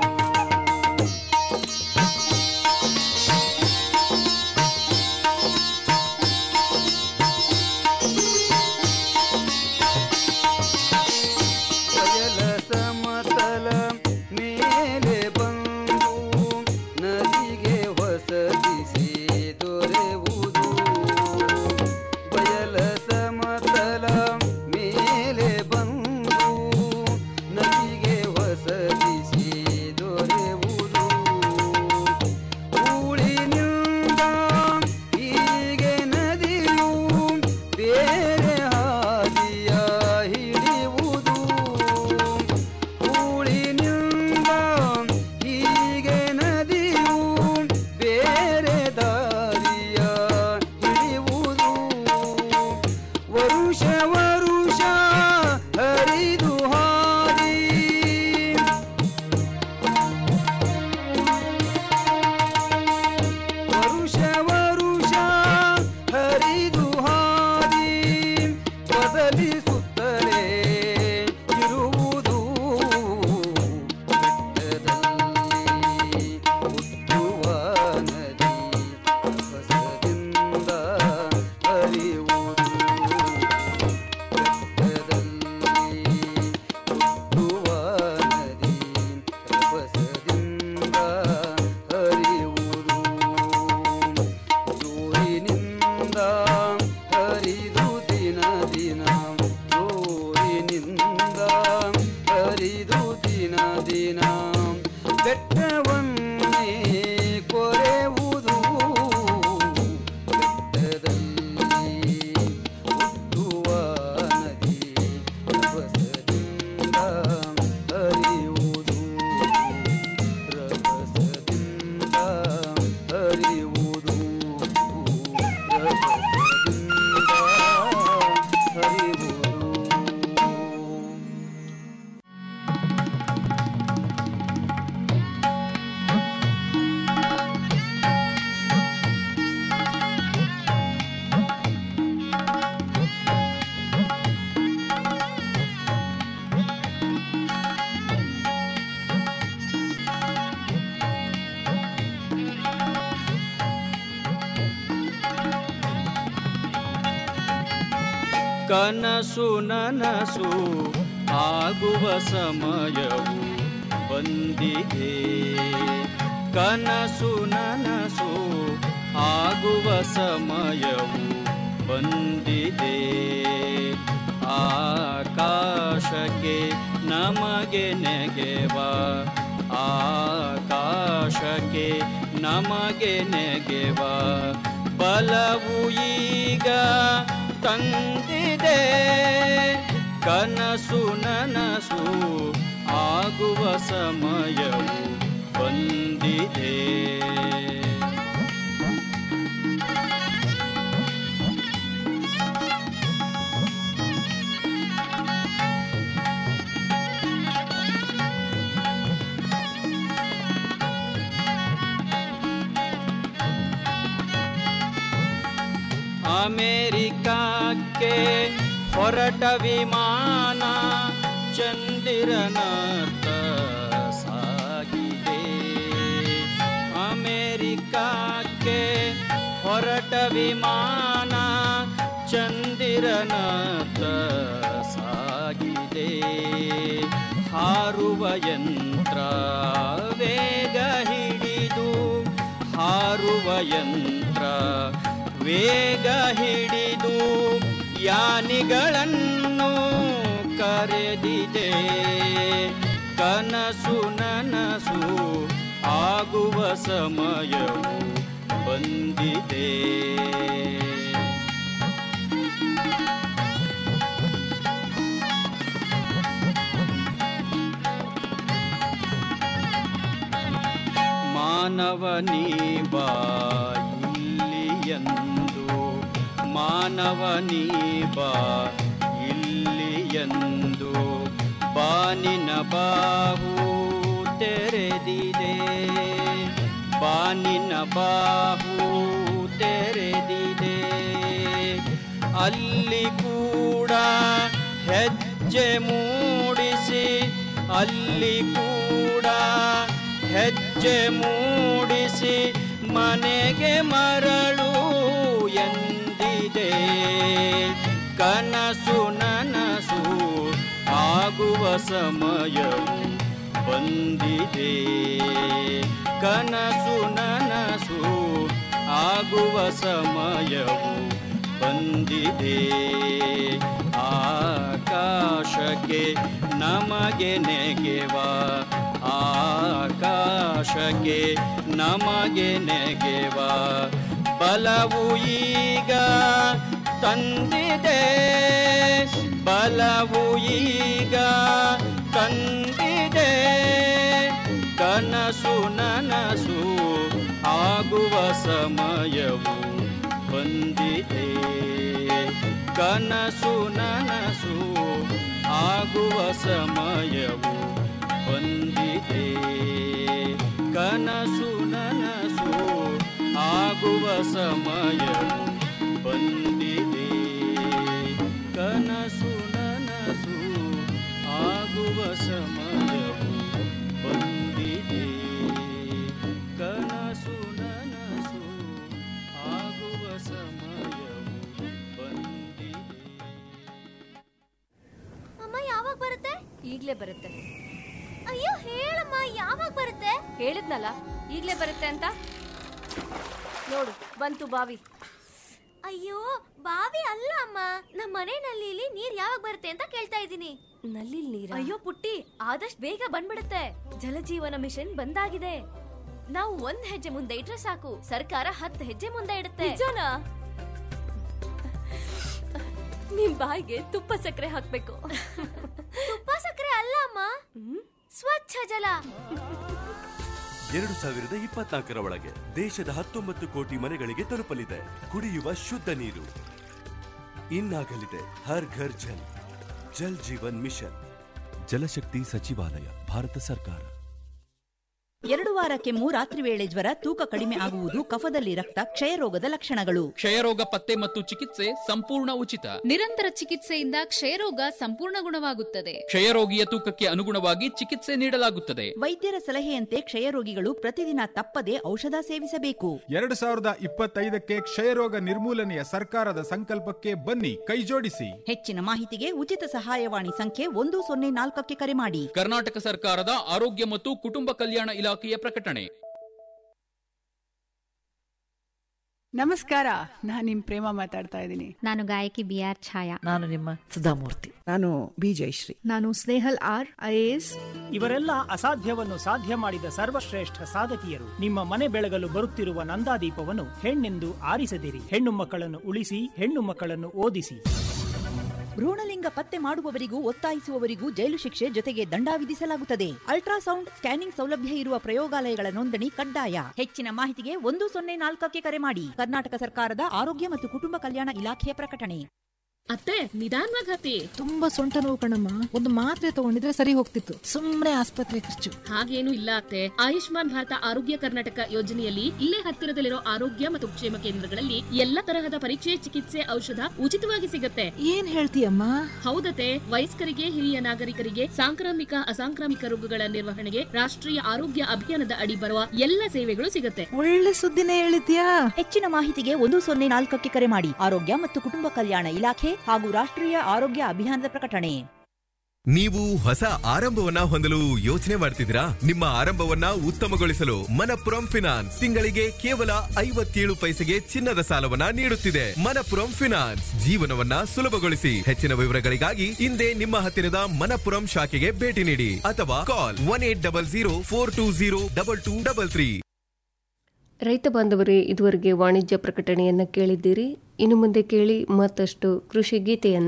ಬಯಲ ಸಮತಲ ಮೇಲೆ ಬಂದು ನದಿಗೆ ಹೊಸದಿಸಿ ದೊರೆಯುವುದು ಬಯಲ ಸಮತಲ ಮೇಲೆ ಬಂದು ನದಿಗೆ ಹೊಸದಿಸಿ ದೊರೆಯುವುದು ಊಳಿನಿಂದ ಹೀಗೆ ನದಿಯು ಬೇರೆ ಹಾದಿಯ ಹಿಡಿಯುವುದು ಊಳಿನಿಂದ ಹೀಗೆ ನದಿಯು ಬೇರೆ ದಾರಿಯ ಹಿಡಿಯುವುದು ವರುಷ ವರುಷ ಹರಿದು ಹಾದಿ ವರುಷ ವರುಷ ಹರಿದು ಹಾದಿ ಬದಲಿಸುತ್ತಲೇ ಇರುವುದು ಬೆಟ್ಟದಲ್ಲಿ ಹುಟ್ಟುವ ನದಿ ರಭಸದಿಂದ ಹರಿಯುವುದು ಬೆಟ್ಟದಲ್ಲಿ ಹುಟ್ಟುವ ನದಿ ರಭಸದಿಂದ ಹರಿಯುವುದು ಜೋರಿನಿಂದ ಹರಿದು ದಿನ ದಿನ ಜೋರಿನಿಂದ ಹರಿದು ದಿನ ದಿನ ಬೆಟ್ಟವನ್ನೇ ಕೊರೆಯುವುದು ಬೆಟ್ಟದಲ್ಲಿ ಹುಟ್ಟುವ ನದಿ ರಭಸದಿಂದ ಹರಿಯುವುದು ರಭಸದಿಂದ ಹರಿಯುವುದು ರಭಸದಿಂದ ಹರಿಯುವುದು ಕನಸು ನನಸು ಆಗುವ ಸಮಯವು ಬಂದಿದೆ ಕನಸು ನನಸು ಆಗುವ ಸಮಯವು ಬಂದಿದೆ ಆಕಾಶಕ್ಕೆ ನಮಗೆ ನೆಗೆವ ಆಕಾಶಕ್ಕೆ ನಮಗೆ ನೆಗೆವ ಬಲವು ಈಗ ತಂದಿದೆ ಕನಸು ನನಸು ಆಗುವ ಸಮಯವು ಬಂದಿದೆ ಅಮೆರಿಕಕ್ಕೆ ಹೊರಟ ವಿಮಾನ ಚಂದಿರನತ್ತ ಸಾಗಿದೆ ಅಮೆರಿಕಕ್ಕೆ ಹೊರಟ ವಿಮಾನ ಚಂದಿರನತ್ತ ಸಾಗಿದೆ ಹಾರುವ ಯಂತ್ರ ವೇಗ ಹಿಡಿದು ಹಾರುವ ಯಂತ್ರ ವೇಗ ಹಿಡಿದು ಯಾನಿಗಳನ್ನು ಕರೆದಿದೆ ಕನಸು ನನಸು ಆಗುವ ಸಮಯವು ಬಂದಿದೆ ಮಾನವನೀ ಬಾ ಇಲ್ಲಿಯಂದು ಮಾನವನೀ ಬಾ ಇಲ್ಲಿಯಂದು ಬಾನಿನ ಬಾಹು ತೆರೆದಿದೆ ಬಾನಿನ ಬಾಹು ತೆರೆದಿದೆ ಅಲ್ಲಿ ಕೂಡ ಹೆಜ್ಜೆ ಮೂಡಿಸಿ ಅಲ್ಲಿ ಕೂಡ ಹೆಜ್ಜೆ ಮೂಡಿಸಿ ಮನೆಗೆ ಮರಳು ಎಂದಿದೆ ಕನಸು ನನಸು ಆಗುವ ಸಮಯವು ಬಂದಿದೆ ಕನಸು ನನಸು ಆಗುವ ಸಮಯವು ಬಂದಿದೆ ಆಕಾಶಕ್ಕೆ ನಮಗೆ ನೆಗೆವ ಆಕಾಶಕ್ಕೆ ನಮಗೆ ನೆಗೆವ ಬಲವು ಈಗ ತಂದಿದೆ ಬಲವು ಈಗ ತಂದಿದೆ ಕನಸು ನನಸು ಆಗುವ ಸಮಯವು ಬಂದಿದೆ ಕನಸು ನನಸು ಆಗುವ ಸಮಯವು ಬಂದಿದೆ ಕನಸು ನನಸು ಆಗುವ ಸಮಯವು ಬಂದಿದೆ ಕನಸು ನನಸು ಆಗುವ ಸಮಯವು ಬಂದಿದೆ ಕನಸು ನನಸು ಆಗುವ ಸಮಯವು ಬಂದಿದೆ ಅಮ್ಮ ಯಾವಾಗ ಬರುತ್ತೆ ಈಗ್ಲೇ ಬರುತ್ತೆ ಅಯ್ಯೋ ಹೇಳಮ್ಮ ಯಾವಾಗ ಬರುತ್ತೆ ಹೇಳಿದ್ನಲ್ಲ ಈಗ್ಲೇ ಬರುತ್ತೆ ಅಂತ ನೋಡು ಬಂತು ಬಾವಿ ಅಯ್ಯೋ ಬಾವಿ ಅಲ್ಲ ಅಮ್ಮ ನಮ್ಮ ಮನೆ ನಲ್ಲಿಲಿ ನೀರ್ ಯಾವಾಗ ಬರುತ್ತೆ ಅಂತ ಕೇಳ್ತಾ ಇದ್ದೀನಿ ನಲ್ಲಿ ನೀರ ಅಯ್ಯೋ ಪುಟ್ಟಿ ಆದಷ್ಟು ಬೇಗ ಬಂದ್ಬಿಡುತ್ತೆ ಜಲಜೀವನ ಮಿಷನ್ ಬಂದಾಗಿದೆ ನಾವು ಒಂದ್ ಹೆಜ್ಜೆ ಮುಂದೆ ಇಟ್ರೆ ಸಾಕು ಸರ್ಕಾರ ಹತ್ತು ಹೆಜ್ಜೆ ಮುಂದೆ ಇಡುತ್ತೆ ನಿಜನಾ ನಿಮ್ ಬಾಯಿಗೆ ತುಪ್ಪ ಸಕ್ಕರೆ ಹಾಕ್ಬೇಕು ತುಪ್ಪ ಸಕ್ಕರೆ ಅಲ್ಲ ಅಮ್ಮ ಸ್ವಚ್ಛ ಜಲ ಎರಡು ಸಾವಿರದ ಇಪ್ಪತ್ನಾಲ್ಕರ ಒಳಗೆ ದೇಶದ ಹತ್ತೊಂಬತ್ತು ಕೋಟಿ ಮನೆಗಳಿಗೆ ತಲುಪಲಿದೆ ಕುಡಿಯುವ ಶುದ್ಧ ನೀರು ಇನ್ನಾಗಲಿದೆ ಹರ್ ಘರ್ ಜಲ್ ಜಲ್ ಜೀವನ್ ಮಿಷನ್ ಜಲಶಕ್ತಿ ಸಚಿವಾಲಯ ಭಾರತ ಸರ್ಕಾರ ಎರಡು ವಾರ ಕೆಮ್ಮು ರಾತ್ರಿ ವೇಳೆ ಜ್ವರ ತೂಕ ಕಡಿಮೆ ಆಗುವುದು ಕಫದಲ್ಲಿ ರಕ್ತ ಕ್ಷಯರೋಗದ ಲಕ್ಷಣಗಳು ಕ್ಷಯರೋಗ ಪತ್ತೆ ಮತ್ತು ಚಿಕಿತ್ಸೆ ಸಂಪೂರ್ಣ ಉಚಿತ ನಿರಂತರ ಚಿಕಿತ್ಸೆಯಿಂದ ಕ್ಷಯರೋಗ ಸಂಪೂರ್ಣ ಗುಣವಾಗುತ್ತದೆ ಕ್ಷಯರೋಗಿಯ ತೂಕಕ್ಕೆ ಅನುಗುಣವಾಗಿ ಚಿಕಿತ್ಸೆ ನೀಡಲಾಗುತ್ತದೆ ವೈದ್ಯರ ಸಲಹೆಯಂತೆ ಕ್ಷಯರೋಗಿಗಳು ಪ್ರತಿದಿನ ತಪ್ಪದೆ ಔಷಧ ಸೇವಿಸಬೇಕು ಎರಡು ಸಾವಿರದ ಇಪ್ಪತ್ತೈದಕ್ಕೆ ಕ್ಷಯರೋಗ ನಿರ್ಮೂಲನೆಯ ಸರ್ಕಾರದ ಸಂಕಲ್ಪಕ್ಕೆ ಬನ್ನಿ ಕೈಜೋಡಿಸಿ ಹೆಚ್ಚಿನ ಮಾಹಿತಿಗೆ ಉಚಿತ ಸಹಾಯವಾಣಿ ಸಂಖ್ಯೆ ಒಂದು ಸೊನ್ನೆ ನಾಲ್ಕಕ್ಕೆ ಕರೆ ಮಾಡಿ ಕರ್ನಾಟಕ ಸರ್ಕಾರದ ಆರೋಗ್ಯ ಮತ್ತು ಕುಟುಂಬ ಕಲ್ಯಾಣ ಇಲಾಖೆಯ ಪ್ರಕಟಣೆ ನಮಸ್ಕಾರ ನಾನು ನಿಮ್ ಪ್ರೇಮ ಮಾತಾಡ್ತಾ ಇದ್ದೀನಿ ನಾನು ಗಾಯಕಿ ಬಿ ಆರ್ ಛಾಯಾ ನಾನು ನಿಮ್ಮ ಸುಧಾಮೂರ್ತಿ ನಾನು ಬಿ ಜಯಶ್ರೀ ನಾನು ಸ್ನೇಹಲ್ ಆರ್ ಐಎಎಸ್ ಇವರೆಲ್ಲ ಅಸಾಧ್ಯವನ್ನು ಸಾಧ್ಯ ಮಾಡಿದ ಸರ್ವಶ್ರೇಷ್ಠ ಸಾಧಕಿಯರು ನಿಮ್ಮ ಮನೆ ಬೆಳಗಲು ಬರುತ್ತಿರುವ ನಂದಾದೀಪವನ್ನು ಹೆಣ್ಣೆಂದು ಆರಿಸದಿರಿ ಹೆಣ್ಣು ಮಕ್ಕಳನ್ನು ಉಳಿಸಿ ಹೆಣ್ಣು ಮಕ್ಕಳನ್ನು ಓದಿಸಿ ಭ್ರೂಣಲಿಂಗ ಪತ್ತೆ ಮಾಡುವವರಿಗೂ ಒತ್ತಾಯಿಸುವವರಿಗೂ ಜೈಲು ಶಿಕ್ಷೆ ಜೊತೆಗೆ ದಂಡ ವಿಧಿಸಲಾಗುತ್ತದೆ ಅಲ್ಟ್ರಾಸೌಂಡ್ ಸ್ಕ್ಯಾನಿಂಗ್ ಸೌಲಭ್ಯ ಇರುವ ಪ್ರಯೋಗಾಲಯಗಳ ನೋಂದಣಿ ಕಡ್ಡಾಯ ಹೆಚ್ಚಿನ ಮಾಹಿತಿಗೆ ಒಂದು ಸೊನ್ನೆ ನಾಲ್ಕಕ್ಕೆ ಕರೆ ಮಾಡಿ ಕರ್ನಾಟಕ ಸರ್ಕಾರದ ಆರೋಗ್ಯ ಮತ್ತು ಕುಟುಂಬ ಕಲ್ಯಾಣ ಇಲಾಖೆಯ ಪ್ರಕಟಣೆ ಅತ್ತೆ ನಿಧಾನವಾಗಿ ಹತ್ತಿ ತುಂಬಾ ಸೊಂಟ ನೋವು ಕಣಮ್ಮ ಒಂದು ಮಾತ್ರೆ ತಗೊಂಡಿದ್ರೆ ಸರಿ ಹೋಗ್ತಿತ್ತು ಸುಮ್ನೆ ಆಸ್ಪತ್ರೆ ಖರ್ಚು ಹಾಗೇನು ಇಲ್ಲ ಅತ್ತೆ ಆಯುಷ್ಮಾನ್ ಭಾರತ ಆರೋಗ್ಯ ಕರ್ನಾಟಕ ಯೋಜನೆಯಲ್ಲಿ ಇಲ್ಲೇ ಹತ್ತಿರದಲ್ಲಿರೋ ಆರೋಗ್ಯ ಮತ್ತು ಕ್ಷೇಮ ಕೇಂದ್ರಗಳಲ್ಲಿ ಎಲ್ಲ ತರಹದ ಪರೀಕ್ಷೆ ಚಿಕಿತ್ಸೆ ಔಷಧ ಉಚಿತವಾಗಿ ಸಿಗುತ್ತೆ ಏನ್ ಹೇಳ್ತೀಯಮ್ಮ ಹೌದತೆ ವಯಸ್ಕರಿಗೆ ಹಿರಿಯ ನಾಗರಿಕರಿಗೆ ಸಾಂಕ್ರಾಮಿಕ ಅಸಾಂಕ್ರಾಮಿಕ ರೋಗಗಳ ನಿರ್ವಹಣೆಗೆ ರಾಷ್ಟ್ರೀಯ ಆರೋಗ್ಯ ಅಭಿಯಾನದ ಅಡಿ ಬರುವ ಎಲ್ಲ ಸೇವೆಗಳು ಸಿಗುತ್ತೆ ಒಳ್ಳೆ ಸುದ್ದಿನೇ ಹೇಳಿದ್ಯಾ ಹೆಚ್ಚಿನ ಮಾಹಿತಿಗೆ ಒಂದು ಸೊನ್ನೆ ನಾಲ್ಕಕ್ಕೆ ಕರೆ ಮಾಡಿ ಆರೋಗ್ಯ ಮತ್ತು ಕುಟುಂಬ ಕಲ್ಯಾಣ ಇಲಾಖೆ ಹಾಗೂ ರಾಷ್ಟ್ರೀಯ ಆರೋಗ್ಯ ಅಭಿಯಾನದ ಪ್ರಕಟಣೆ ನೀವು ಹೊಸ ಆರಂಭವನ್ನ ಹೊಂದಲು ಯೋಚನೆ ಮಾಡ್ತಿದ್ದೀರಾ ನಿಮ್ಮ ಆರಂಭವನ್ನ ಉತ್ತಮಗೊಳಿಸಲು ಮನಪುರಂ ಫಿನಾನ್ಸ್ ತಿಂಗಳಿಗೆ ಕೇವಲ ಐವತ್ತೇಳು ಪೈಸೆಗೆ ಚಿನ್ನದ ಸಾಲವನ್ನ ನೀಡುತ್ತಿದೆ ಮನಪುರಂ ಫಿನಾನ್ಸ್ ಜೀವನವನ್ನ ಸುಲಭಗೊಳಿಸಿ ಹೆಚ್ಚಿನ ವಿವರಗಳಿಗಾಗಿ ಹಿಂದೆ ನಿಮ್ಮ ಹತ್ತಿರದ ಮನಪುರಂ ಶಾಖೆಗೆ ಭೇಟಿ ನೀಡಿ ಅಥವಾ call one eight double zero four two zero double two double three ರೈತ ಬಾಂಧವರೇ ಇದುವರೆಗೆ ವಾಣಿಜ್ಯ ಪ್ರಕಟಣೆಯನ್ನ ಕೇಳಿದ್ದೀರಿ ಇನ್ನು ಮುಂದೆ ಕೇಳಿ ಮತ್ತಷ್ಟು ಕೃಷಿ ಗೀತೆಯನ್ನ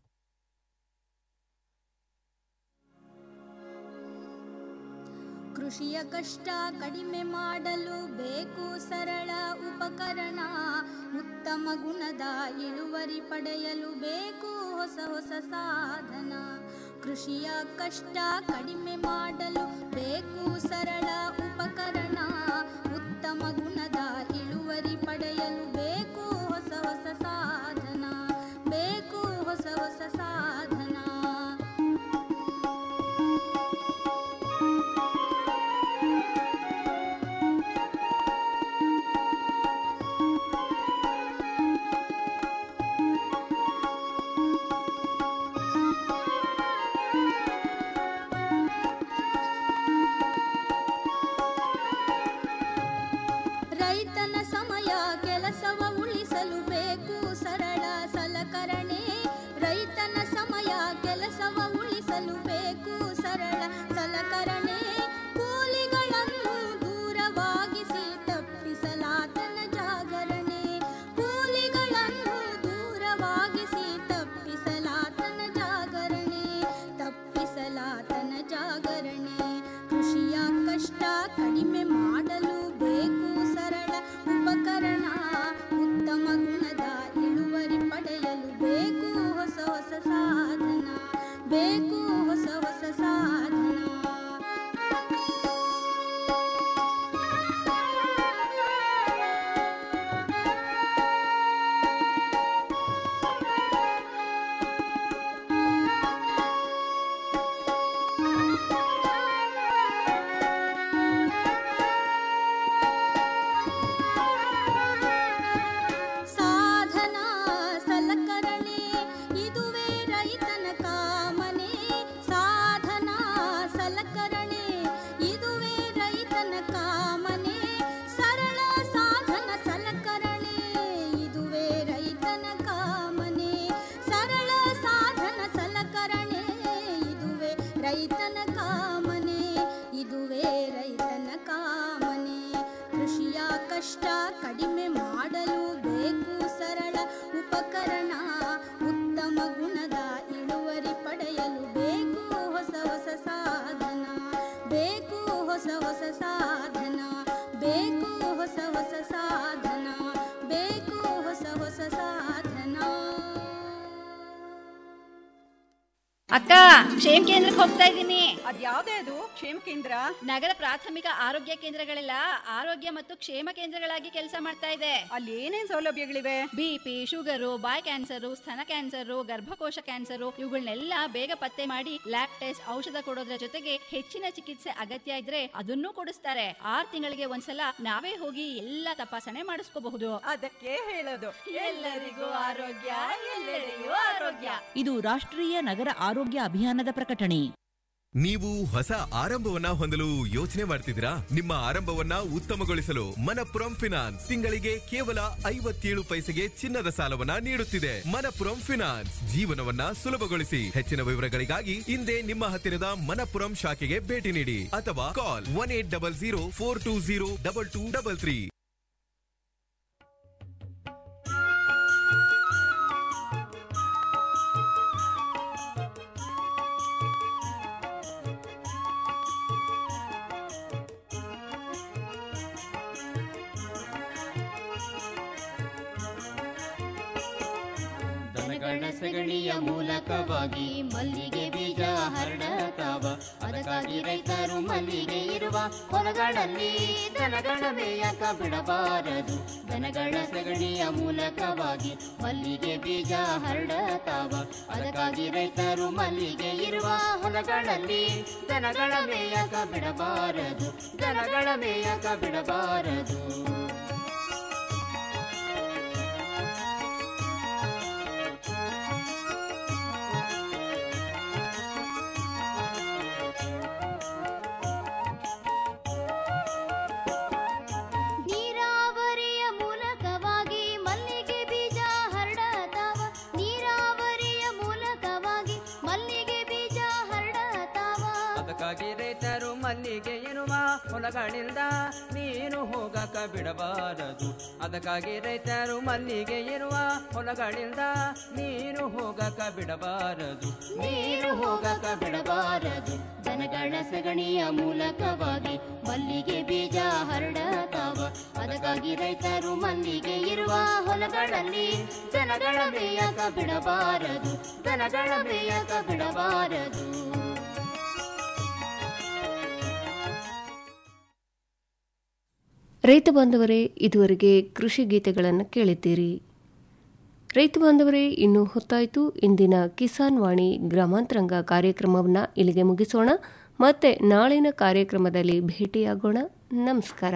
ಕೃಷಿಯ ಕಷ್ಟ ಕಡಿಮೆ ಮಾಡಲು ಬೇಕು ಸರಳ ಉಪಕರಣ ಉತ್ತಮ ಗುಣದ ಇಳುವರಿ ಪಡೆಯಲು ಬೇಕು ಹೊಸ ಹೊಸ ಸಾಧನ ಕೃಷಿಯ ಕಷ್ಟ ಕಡಿಮೆ ಮಾಡಲು ಬೇಕು ಸರಳ ಉಪಕರಣ ಉತ್ತಮ ಗುಣದ ಇಳುವರಿ ಪಡೆಯಲು ಬೇಕು ಹೊಸ ಹೊಸ ಸಾಧನ ಬೇಕು ಹೊಸ ಹೊಸ ಸಾಧನ ರೈತನ ಸಮಯ ಕೆಲಸವ ಉಳಿಸಲು ಬೇಕು ಸರಳ ಸಲಕರಣೆ ರೈತನ ಸಮಯ ಕೆಲಸವ ಉಳಿಸಲು ಬೇಕು ಸರಳ ಸಲಕರಣೆ ಕೂಲಿಗಳನ್ನು ದೂರವಾಗಿಸಿ ತಪ್ಪಿಸಲಾತನ ಜಾಗರಣೆ ಕೂಲಿಗಳನ್ನು ದೂರವಾಗಿಸಿ ತಪ್ಪಿಸಲಾತನ ಜಾಗರಣೆ ತಪ್ಪಿಸಲಾತನ ಜಾಗರಣೆ ಕೃಷಿಯ ಕಷ್ಟ ಕಡಿಮೆ ಮಾಡಲು ಬೇಕು ಸರಳ ಉಪಕರಣ ಉತ್ತಮ ಗುಣದ ಇಳುವರಿ ಪಡೆಯಲು ಬೇಕು ಹೊಸ ಹೊಸ ಸಾಧನ ಬೇಕು ಹೊಸ ಹೊಸ ಸಾಧನ ಸಾಧನ ಸಲಕರಣೆ ಇದುವೇ ರೈತನ ಕಾಮನೆ ಅಕ್ಕ ಕ್ಷೇಮ ಕೇಂದ್ರಕ್ಕೆ ಹೋಗ್ತಾ ಇದ್ದೀನಿ ಅದ್ಯಾವ್ದೇ ಅದು ಕ್ಷೇಮ ಕೇಂದ್ರ ನಗರ ಪ್ರಾಥಮಿಕ ಆರೋಗ್ಯ ಕೇಂದ್ರಗಳೆಲ್ಲ ಆರೋಗ್ಯ ಮತ್ತು ಕ್ಷೇಮ ಕೇಂದ್ರಗಳಾಗಿ ಕೆಲಸ ಮಾಡ್ತಾ ಇದೆ ಅಲ್ಲಿ ಏನೇನ್ ಸೌಲಭ್ಯಗಳಿವೆ ಬಿಪಿ ಶುಗರು ಬಾಯ್ ಕ್ಯಾನ್ಸರು ಸ್ತನ ಕ್ಯಾನ್ಸರು ಗರ್ಭಕೋಶ ಕ್ಯಾನ್ಸರು ಇವುಗಳನ್ನೆಲ್ಲ ಬೇಗ ಪತ್ತೆ ಮಾಡಿ ಲ್ಯಾಬ್ ಟೆಸ್ಟ್ ಔಷಧ ಕೊಡೋದ್ರ ಜೊತೆಗೆ ಹೆಚ್ಚಿನ ಚಿಕಿತ್ಸೆ ಅಗತ್ಯ ಇದ್ರೆ ಅದನ್ನೂ ಕೊಡಿಸ್ತಾರೆ ಆರ್ ತಿಂಗಳಿಗೆ ಒಂದ್ಸಲ ನಾವೇ ಹೋಗಿ ಎಲ್ಲ ತಪಾಸಣೆ ಮಾಡಿಸ್ಕೋಬಹುದು ಅದಕ್ಕೆ ಹೇಳೋದು ಎಲ್ಲರಿಗೂ ಆರೋಗ್ಯ ಎಲ್ಲೆಡೆಯೂ ಆರೋಗ್ಯ ಇದು ರಾಷ್ಟ್ರೀಯ ನಗರ ಆರೋಗ್ಯ ಅಭಿಯಾನದ ಪ್ರಕಟಣೆ ನೀವು ಹೊಸ ಆರಂಭವನ್ನ ಹೊಂದಲು ಯೋಚನೆ ಮಾಡ್ತಿದ್ದೀರಾ ನಿಮ್ಮ ಆರಂಭವನ್ನ ಉತ್ತಮಗೊಳಿಸಲು ಮನಪುರಂ ಫಿನಾನ್ಸ್ ತಿಂಗಳಿಗೆ ಕೇವಲ ಐವತ್ತೇಳು ಪೈಸೆಗೆ ಚಿನ್ನದ ಸಾಲವನ್ನ ನೀಡುತ್ತಿದೆ ಮನಪುರಂ ಫಿನಾನ್ಸ್ ಜೀವನವನ್ನ ಸುಲಭಗೊಳಿಸಿ ಹೆಚ್ಚಿನ ವಿವರಗಳಿಗಾಗಿ ಹಿಂದೆ ನಿಮ್ಮ ಹತ್ತಿರದ ಮನಪುರಂ ಶಾಖೆಗೆ ಭೇಟಿ ನೀಡಿ ಅಥವಾ call one eight double zero four two zero double two double three ದನಗಳ ಸಗಣಿಯ ಮೂಲಕವಾಗಿ ಮಲ್ಲಿಗೆ ಬೀಜ ಹರಡತಾವ ಅದಕ್ಕಾಗಿ ರೈತರು ಮಲ್ಲಿಗೆ ಇರುವ ಹೊಲಗಳಲ್ಲಿ ದನಗಳ ಮೇಯಕ ಬಿಡಬಾರದು ದನಗಳ ಸಗಣಿಯ ಮೂಲಕವಾಗಿ ಮಲ್ಲಿಗೆ ಬೀಜ ಹರಡತಾವ ಅದಕ್ಕಾಗಿ ರೈತರು ಮಲ್ಲಿಗೆ ಇರುವ ಹೊಲಗಳಲ್ಲಿ ದನಗಳ ಮೇಯಕ ಬಿಡಬಾರದು ದನಗಳ ಮೇಯಕ ಬಿಡಬಾರದು ನೀರಾವರಿಯ ಮೂಲಕವಾಗಿ ಮಲ್ಲಿಗೆ ಬೀಜ ಹರಡತಾವ ನೀರಾವರಿಯ ಮೂಲಕವಾಗಿ ಮಲ್ಲಿಗೆ ಬೀಜ ಹರಡತಾವ ಅದಕ್ಕಾಗಿ ರೈತರು ಮಲ್ಲಿಗೆ ಇರುವ ಹೊಲಗಳಿಂದ ನೀನು ಹೋಗಕ ಬಿಡಬಾರದು ಅದಕ್ಕಾಗಿ ರೈತರು ಮಲ್ಲಿಗೆ ಇರುವ ಹೊಲಗಳಿಂದ ನೀನು ಹೋಗಕ ಬಿಡಬಾರದು ನೀರು ಹೋಗಕ ಬಿಡಬಾರದು ದನಗಳ ಸಗಣಿಯ ಮೂಲಕವಾಗಿ ಮಲ್ಲಿಗೆ ಬೀಜ ಹರಡತಾವ ಅದಕ್ಕಾಗಿ ರೈತರು ಮಲ್ಲಿಗೆ ಇರುವ ಹೊಲಗಳಲ್ಲಿ ದನಗಳ ಮೇಯಕ ಬಿಡಬಾರದು ದನಗಳ ಮೇಯಕ ಬಿಡಬಾರದು ರೈತ ಬಾಂಧವರೇ ಇದುವರೆಗೆ ಕೃಷಿ ಗೀತೆಗಳನ್ನು ಕೇಳಿದ್ದೀರಿ ರೈತ ಬಾಂಧವರೇ ಇನ್ನು ಹೊತ್ತಾಯಿತು ಇಂದಿನ ಕಿಸಾನ್ ವಾಣಿ ಗ್ರಾಮಾಂತರಂಗ ಕಾರ್ಯಕ್ರಮವನ್ನು ಇಲ್ಲಿಗೆ ಮುಗಿಸೋಣ ಮತ್ತೆ ನಾಳಿನ ಕಾರ್ಯಕ್ರಮದಲ್ಲಿ ಭೇಟಿಯಾಗೋಣ ನಮಸ್ಕಾರ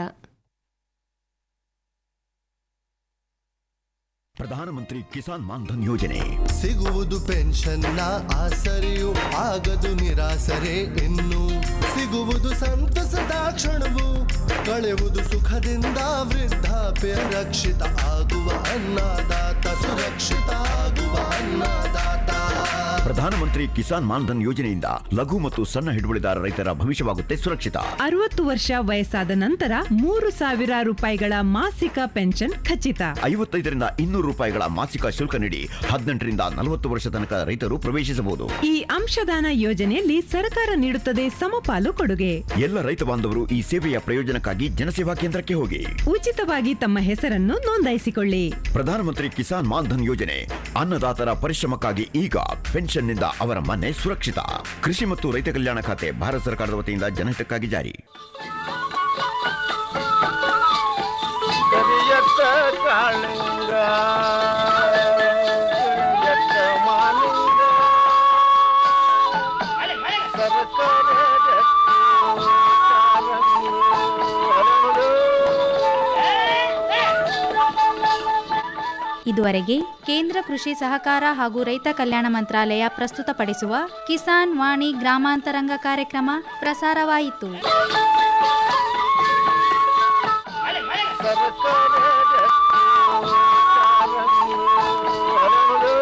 ಪ್ರಧಾನಮಂತ್ರಿ ಕಿಸಾನ್ ಮಾನ್ಧನ್ ಯೋಜನೆ ಸಿಗುವುದು ಪೆನ್ಷನ್ನ ಆಸರೆಯು ಆಗದು ನಿರಾಸರೆ ಇನ್ನು ಸಿಗುವುದು ಸಂತಸದ ಕ್ಷಣವು ಕಳೆವುದು ಸುಖದಿಂದ ವೃದ್ಧಾಪ್ಯ ರಕ್ಷಿತ ಆಗುವ ಅನ್ನದಾತ ಸುರಕ್ಷಿತ ಆಗುವ ಅನ್ನದಾತ ಪ್ರಧಾನಮಂತ್ರಿ ಕಿಸಾನ್ ಮಾನ್ಧನ್ ಯೋಜನೆಯಿಂದ ಲಘು ಮತ್ತು ಸಣ್ಣ ಹಿಡುವಳಿದಾರ ರೈತರ ಭವಿಷ್ಯವಾಗುತ್ತೆ ಸುರಕ್ಷಿತ ಅರವತ್ತು ವರ್ಷ ವಯಸ್ಸಾದ ನಂತರ ಮೂರು ಸಾವಿರ ರೂಪಾಯಿಗಳ ಮಾಸಿಕ ಪೆನ್ಷನ್ ಖಚಿತ ಐವತ್ತೈದರಿಂದ ಇನ್ನೂರು ರೂಪಾಯಿಗಳ ಮಾಸಿಕ ಶುಲ್ಕ ನೀಡಿ ಹದಿನೆಂಟರಿಂದ ನಲವತ್ತು ವರ್ಷ ತನಕ ರೈತರು ಪ್ರವೇಶಿಸಬಹುದು ಈ ಅಂಶದಾನ ಯೋಜನೆಯಲ್ಲಿ ಸರ್ಕಾರ ನೀಡುತ್ತದೆ ಸಮಪಾಲು ಕೊಡುಗೆ ಎಲ್ಲ ರೈತ ಬಾಂಧವರು ಈ ಸೇವೆಯ ಪ್ರಯೋಜನಕ್ಕಾಗಿ ಜನಸೇವಾ ಕೇಂದ್ರಕ್ಕೆ ಹೋಗಿ ಉಚಿತವಾಗಿ ತಮ್ಮ ಹೆಸರನ್ನು ನೋಂದಾಯಿಸಿಕೊಳ್ಳಿ ಪ್ರಧಾನಮಂತ್ರಿ ಕಿಸಾನ್ ಮಾನ್ಧನ್ ಯೋಜನೆ ಅನ್ನದಾತರ ಪರಿಶ್ರಮಕ್ಕಾಗಿ ಈಗ ಪೆನ್ಷನ್ನಿಂದ ಅವರ ಮನೆ ಸುರಕ್ಷಿತ ಕೃಷಿ ಮತ್ತು ರೈತ ಕಲ್ಯಾಣ ಖಾತೆ ಭಾರತ ಸರ್ಕಾರದ ವತಿಯಿಂದ ಜನಹಿತಕ್ಕಾಗಿ ಜಾರಿ ಕರಿಯತ್ತ ಕಾಳಿಂಗ ಕರಿಯತ್ತ ಮಾಲಿಂಗ ಸರಸರ ಜತ್ತಿ ಕಾರಂಗಿ ಹರಳು. ಇದುವರೆಗೆ ಕೇಂದ್ರ ಕೃಷಿ ಸಹಕಾರ ಹಾಗೂ ರೈತ ಕಲ್ಯಾಣ ಮಂತ್ರಾಲಯ ಪ್ರಸ್ತುತಪಡಿಸುವ ಕಿಸಾನ್ ವಾಣಿ ಗ್ರಾಮಾಂತರಂಗ ಕಾರ್ಯಕ್ರಮ ಪ್ರಸಾರವಾಯಿತು ಸರಸರ ಜತ್ತಿ ಕಾರಂಗಿ ಹರಳು.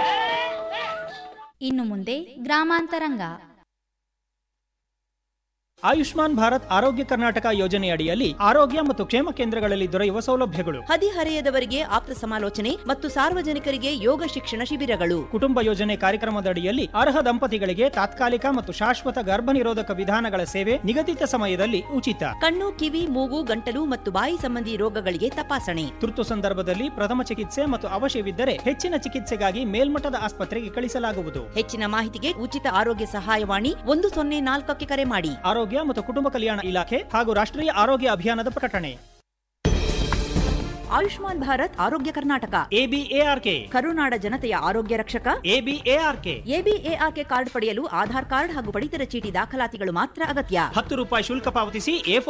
ಇನ್ನು ಮುಂದೆ ಗ್ರಾಮಾಂತರಂಗ ಆಯುಷ್ಮಾನ್ ಭಾರತ್ ಆರೋಗ್ಯ ಕರ್ನಾಟಕ ಯೋಜನೆಯಡಿಯಲ್ಲಿ ಆರೋಗ್ಯ ಮತ್ತು ಕ್ಷೇಮ ಕೇಂದ್ರಗಳಲ್ಲಿ ದೊರೆಯುವ ಸೌಲಭ್ಯಗಳು ಹದಿಹರೆಯದವರಿಗೆ ಆಪ್ತ ಸಮಾಲೋಚನೆ ಮತ್ತು ಸಾರ್ವಜನಿಕರಿಗೆ ಯೋಗ ಶಿಕ್ಷಣ ಶಿಬಿರಗಳು ಕುಟುಂಬ ಯೋಜನೆ ಕಾರ್ಯಕ್ರಮದಡಿಯಲ್ಲಿ ಅರ್ಹ ದಂಪತಿಗಳಿಗೆ ತಾತ್ಕಾಲಿಕ ಮತ್ತು ಶಾಶ್ವತ ಗರ್ಭ ನಿರೋಧಕ ವಿಧಾನಗಳ ಸೇವೆ ನಿಗದಿತ ಸಮಯದಲ್ಲಿ ಉಚಿತ ಕಣ್ಣು ಕಿವಿ ಮೂಗು ಗಂಟಲು ಮತ್ತು ಬಾಯಿ ಸಂಬಂಧಿ ರೋಗಗಳಿಗೆ ತಪಾಸಣೆ ತುರ್ತು ಸಂದರ್ಭದಲ್ಲಿ ಪ್ರಥಮ ಚಿಕಿತ್ಸೆ ಮತ್ತು ಅವಶ್ಯವಿದ್ದರೆ ಹೆಚ್ಚಿನ ಚಿಕಿತ್ಸೆಗಾಗಿ ಮೇಲ್ಮಟ್ಟದ ಆಸ್ಪತ್ರೆಗೆ ಕಳಿಸಲಾಗುವುದು ಹೆಚ್ಚಿನ ಮಾಹಿತಿಗೆ ಉಚಿತ ಆರೋಗ್ಯ ಸಹಾಯವಾಣಿ ಒಂದು ಸೊನ್ನೆ ನಾಲ್ಕಕ್ಕೆ ಕರೆ ಮಾಡಿ ಆರೋಗ್ಯ ಮತ್ತು ಕುಟುಂಬ ಕಲ್ಯಾಣ ಇಲಾಖೆ ಹಾಗೂ ರಾಷ್ಟ್ರೀಯ ಆರೋಗ್ಯ ಅಭಿಯಾನದ ಪ್ರಕಟಣೆ ಆಯುಷ್ಮಾನ್ ಭಾರತ್ ಆರೋಗ್ಯ ಕರ್ನಾಟಕ ಎಬಿಎಆರ್ಕೆ ಕರುನಾಡ ಜನತೆಯ ಆರೋಗ್ಯ ರಕ್ಷಕ ಎಬಿಎಆರ್ಕೆ ಎಬಿಎಆರ್ಕೆ ಕಾರ್ಡ್ ಪಡೆಯಲು ಆಧಾರ್ ಕಾರ್ಡ್ ಹಾಗೂ ಪಡಿತರ ಚೀಟಿ ದಾಖಲಾತಿಗಳು ಮಾತ್ರ ಅಗತ್ಯ ಹತ್ತು ರೂಪಾಯಿ ಶುಲ್ಕ ಪಾವತಿಸಿ ಎ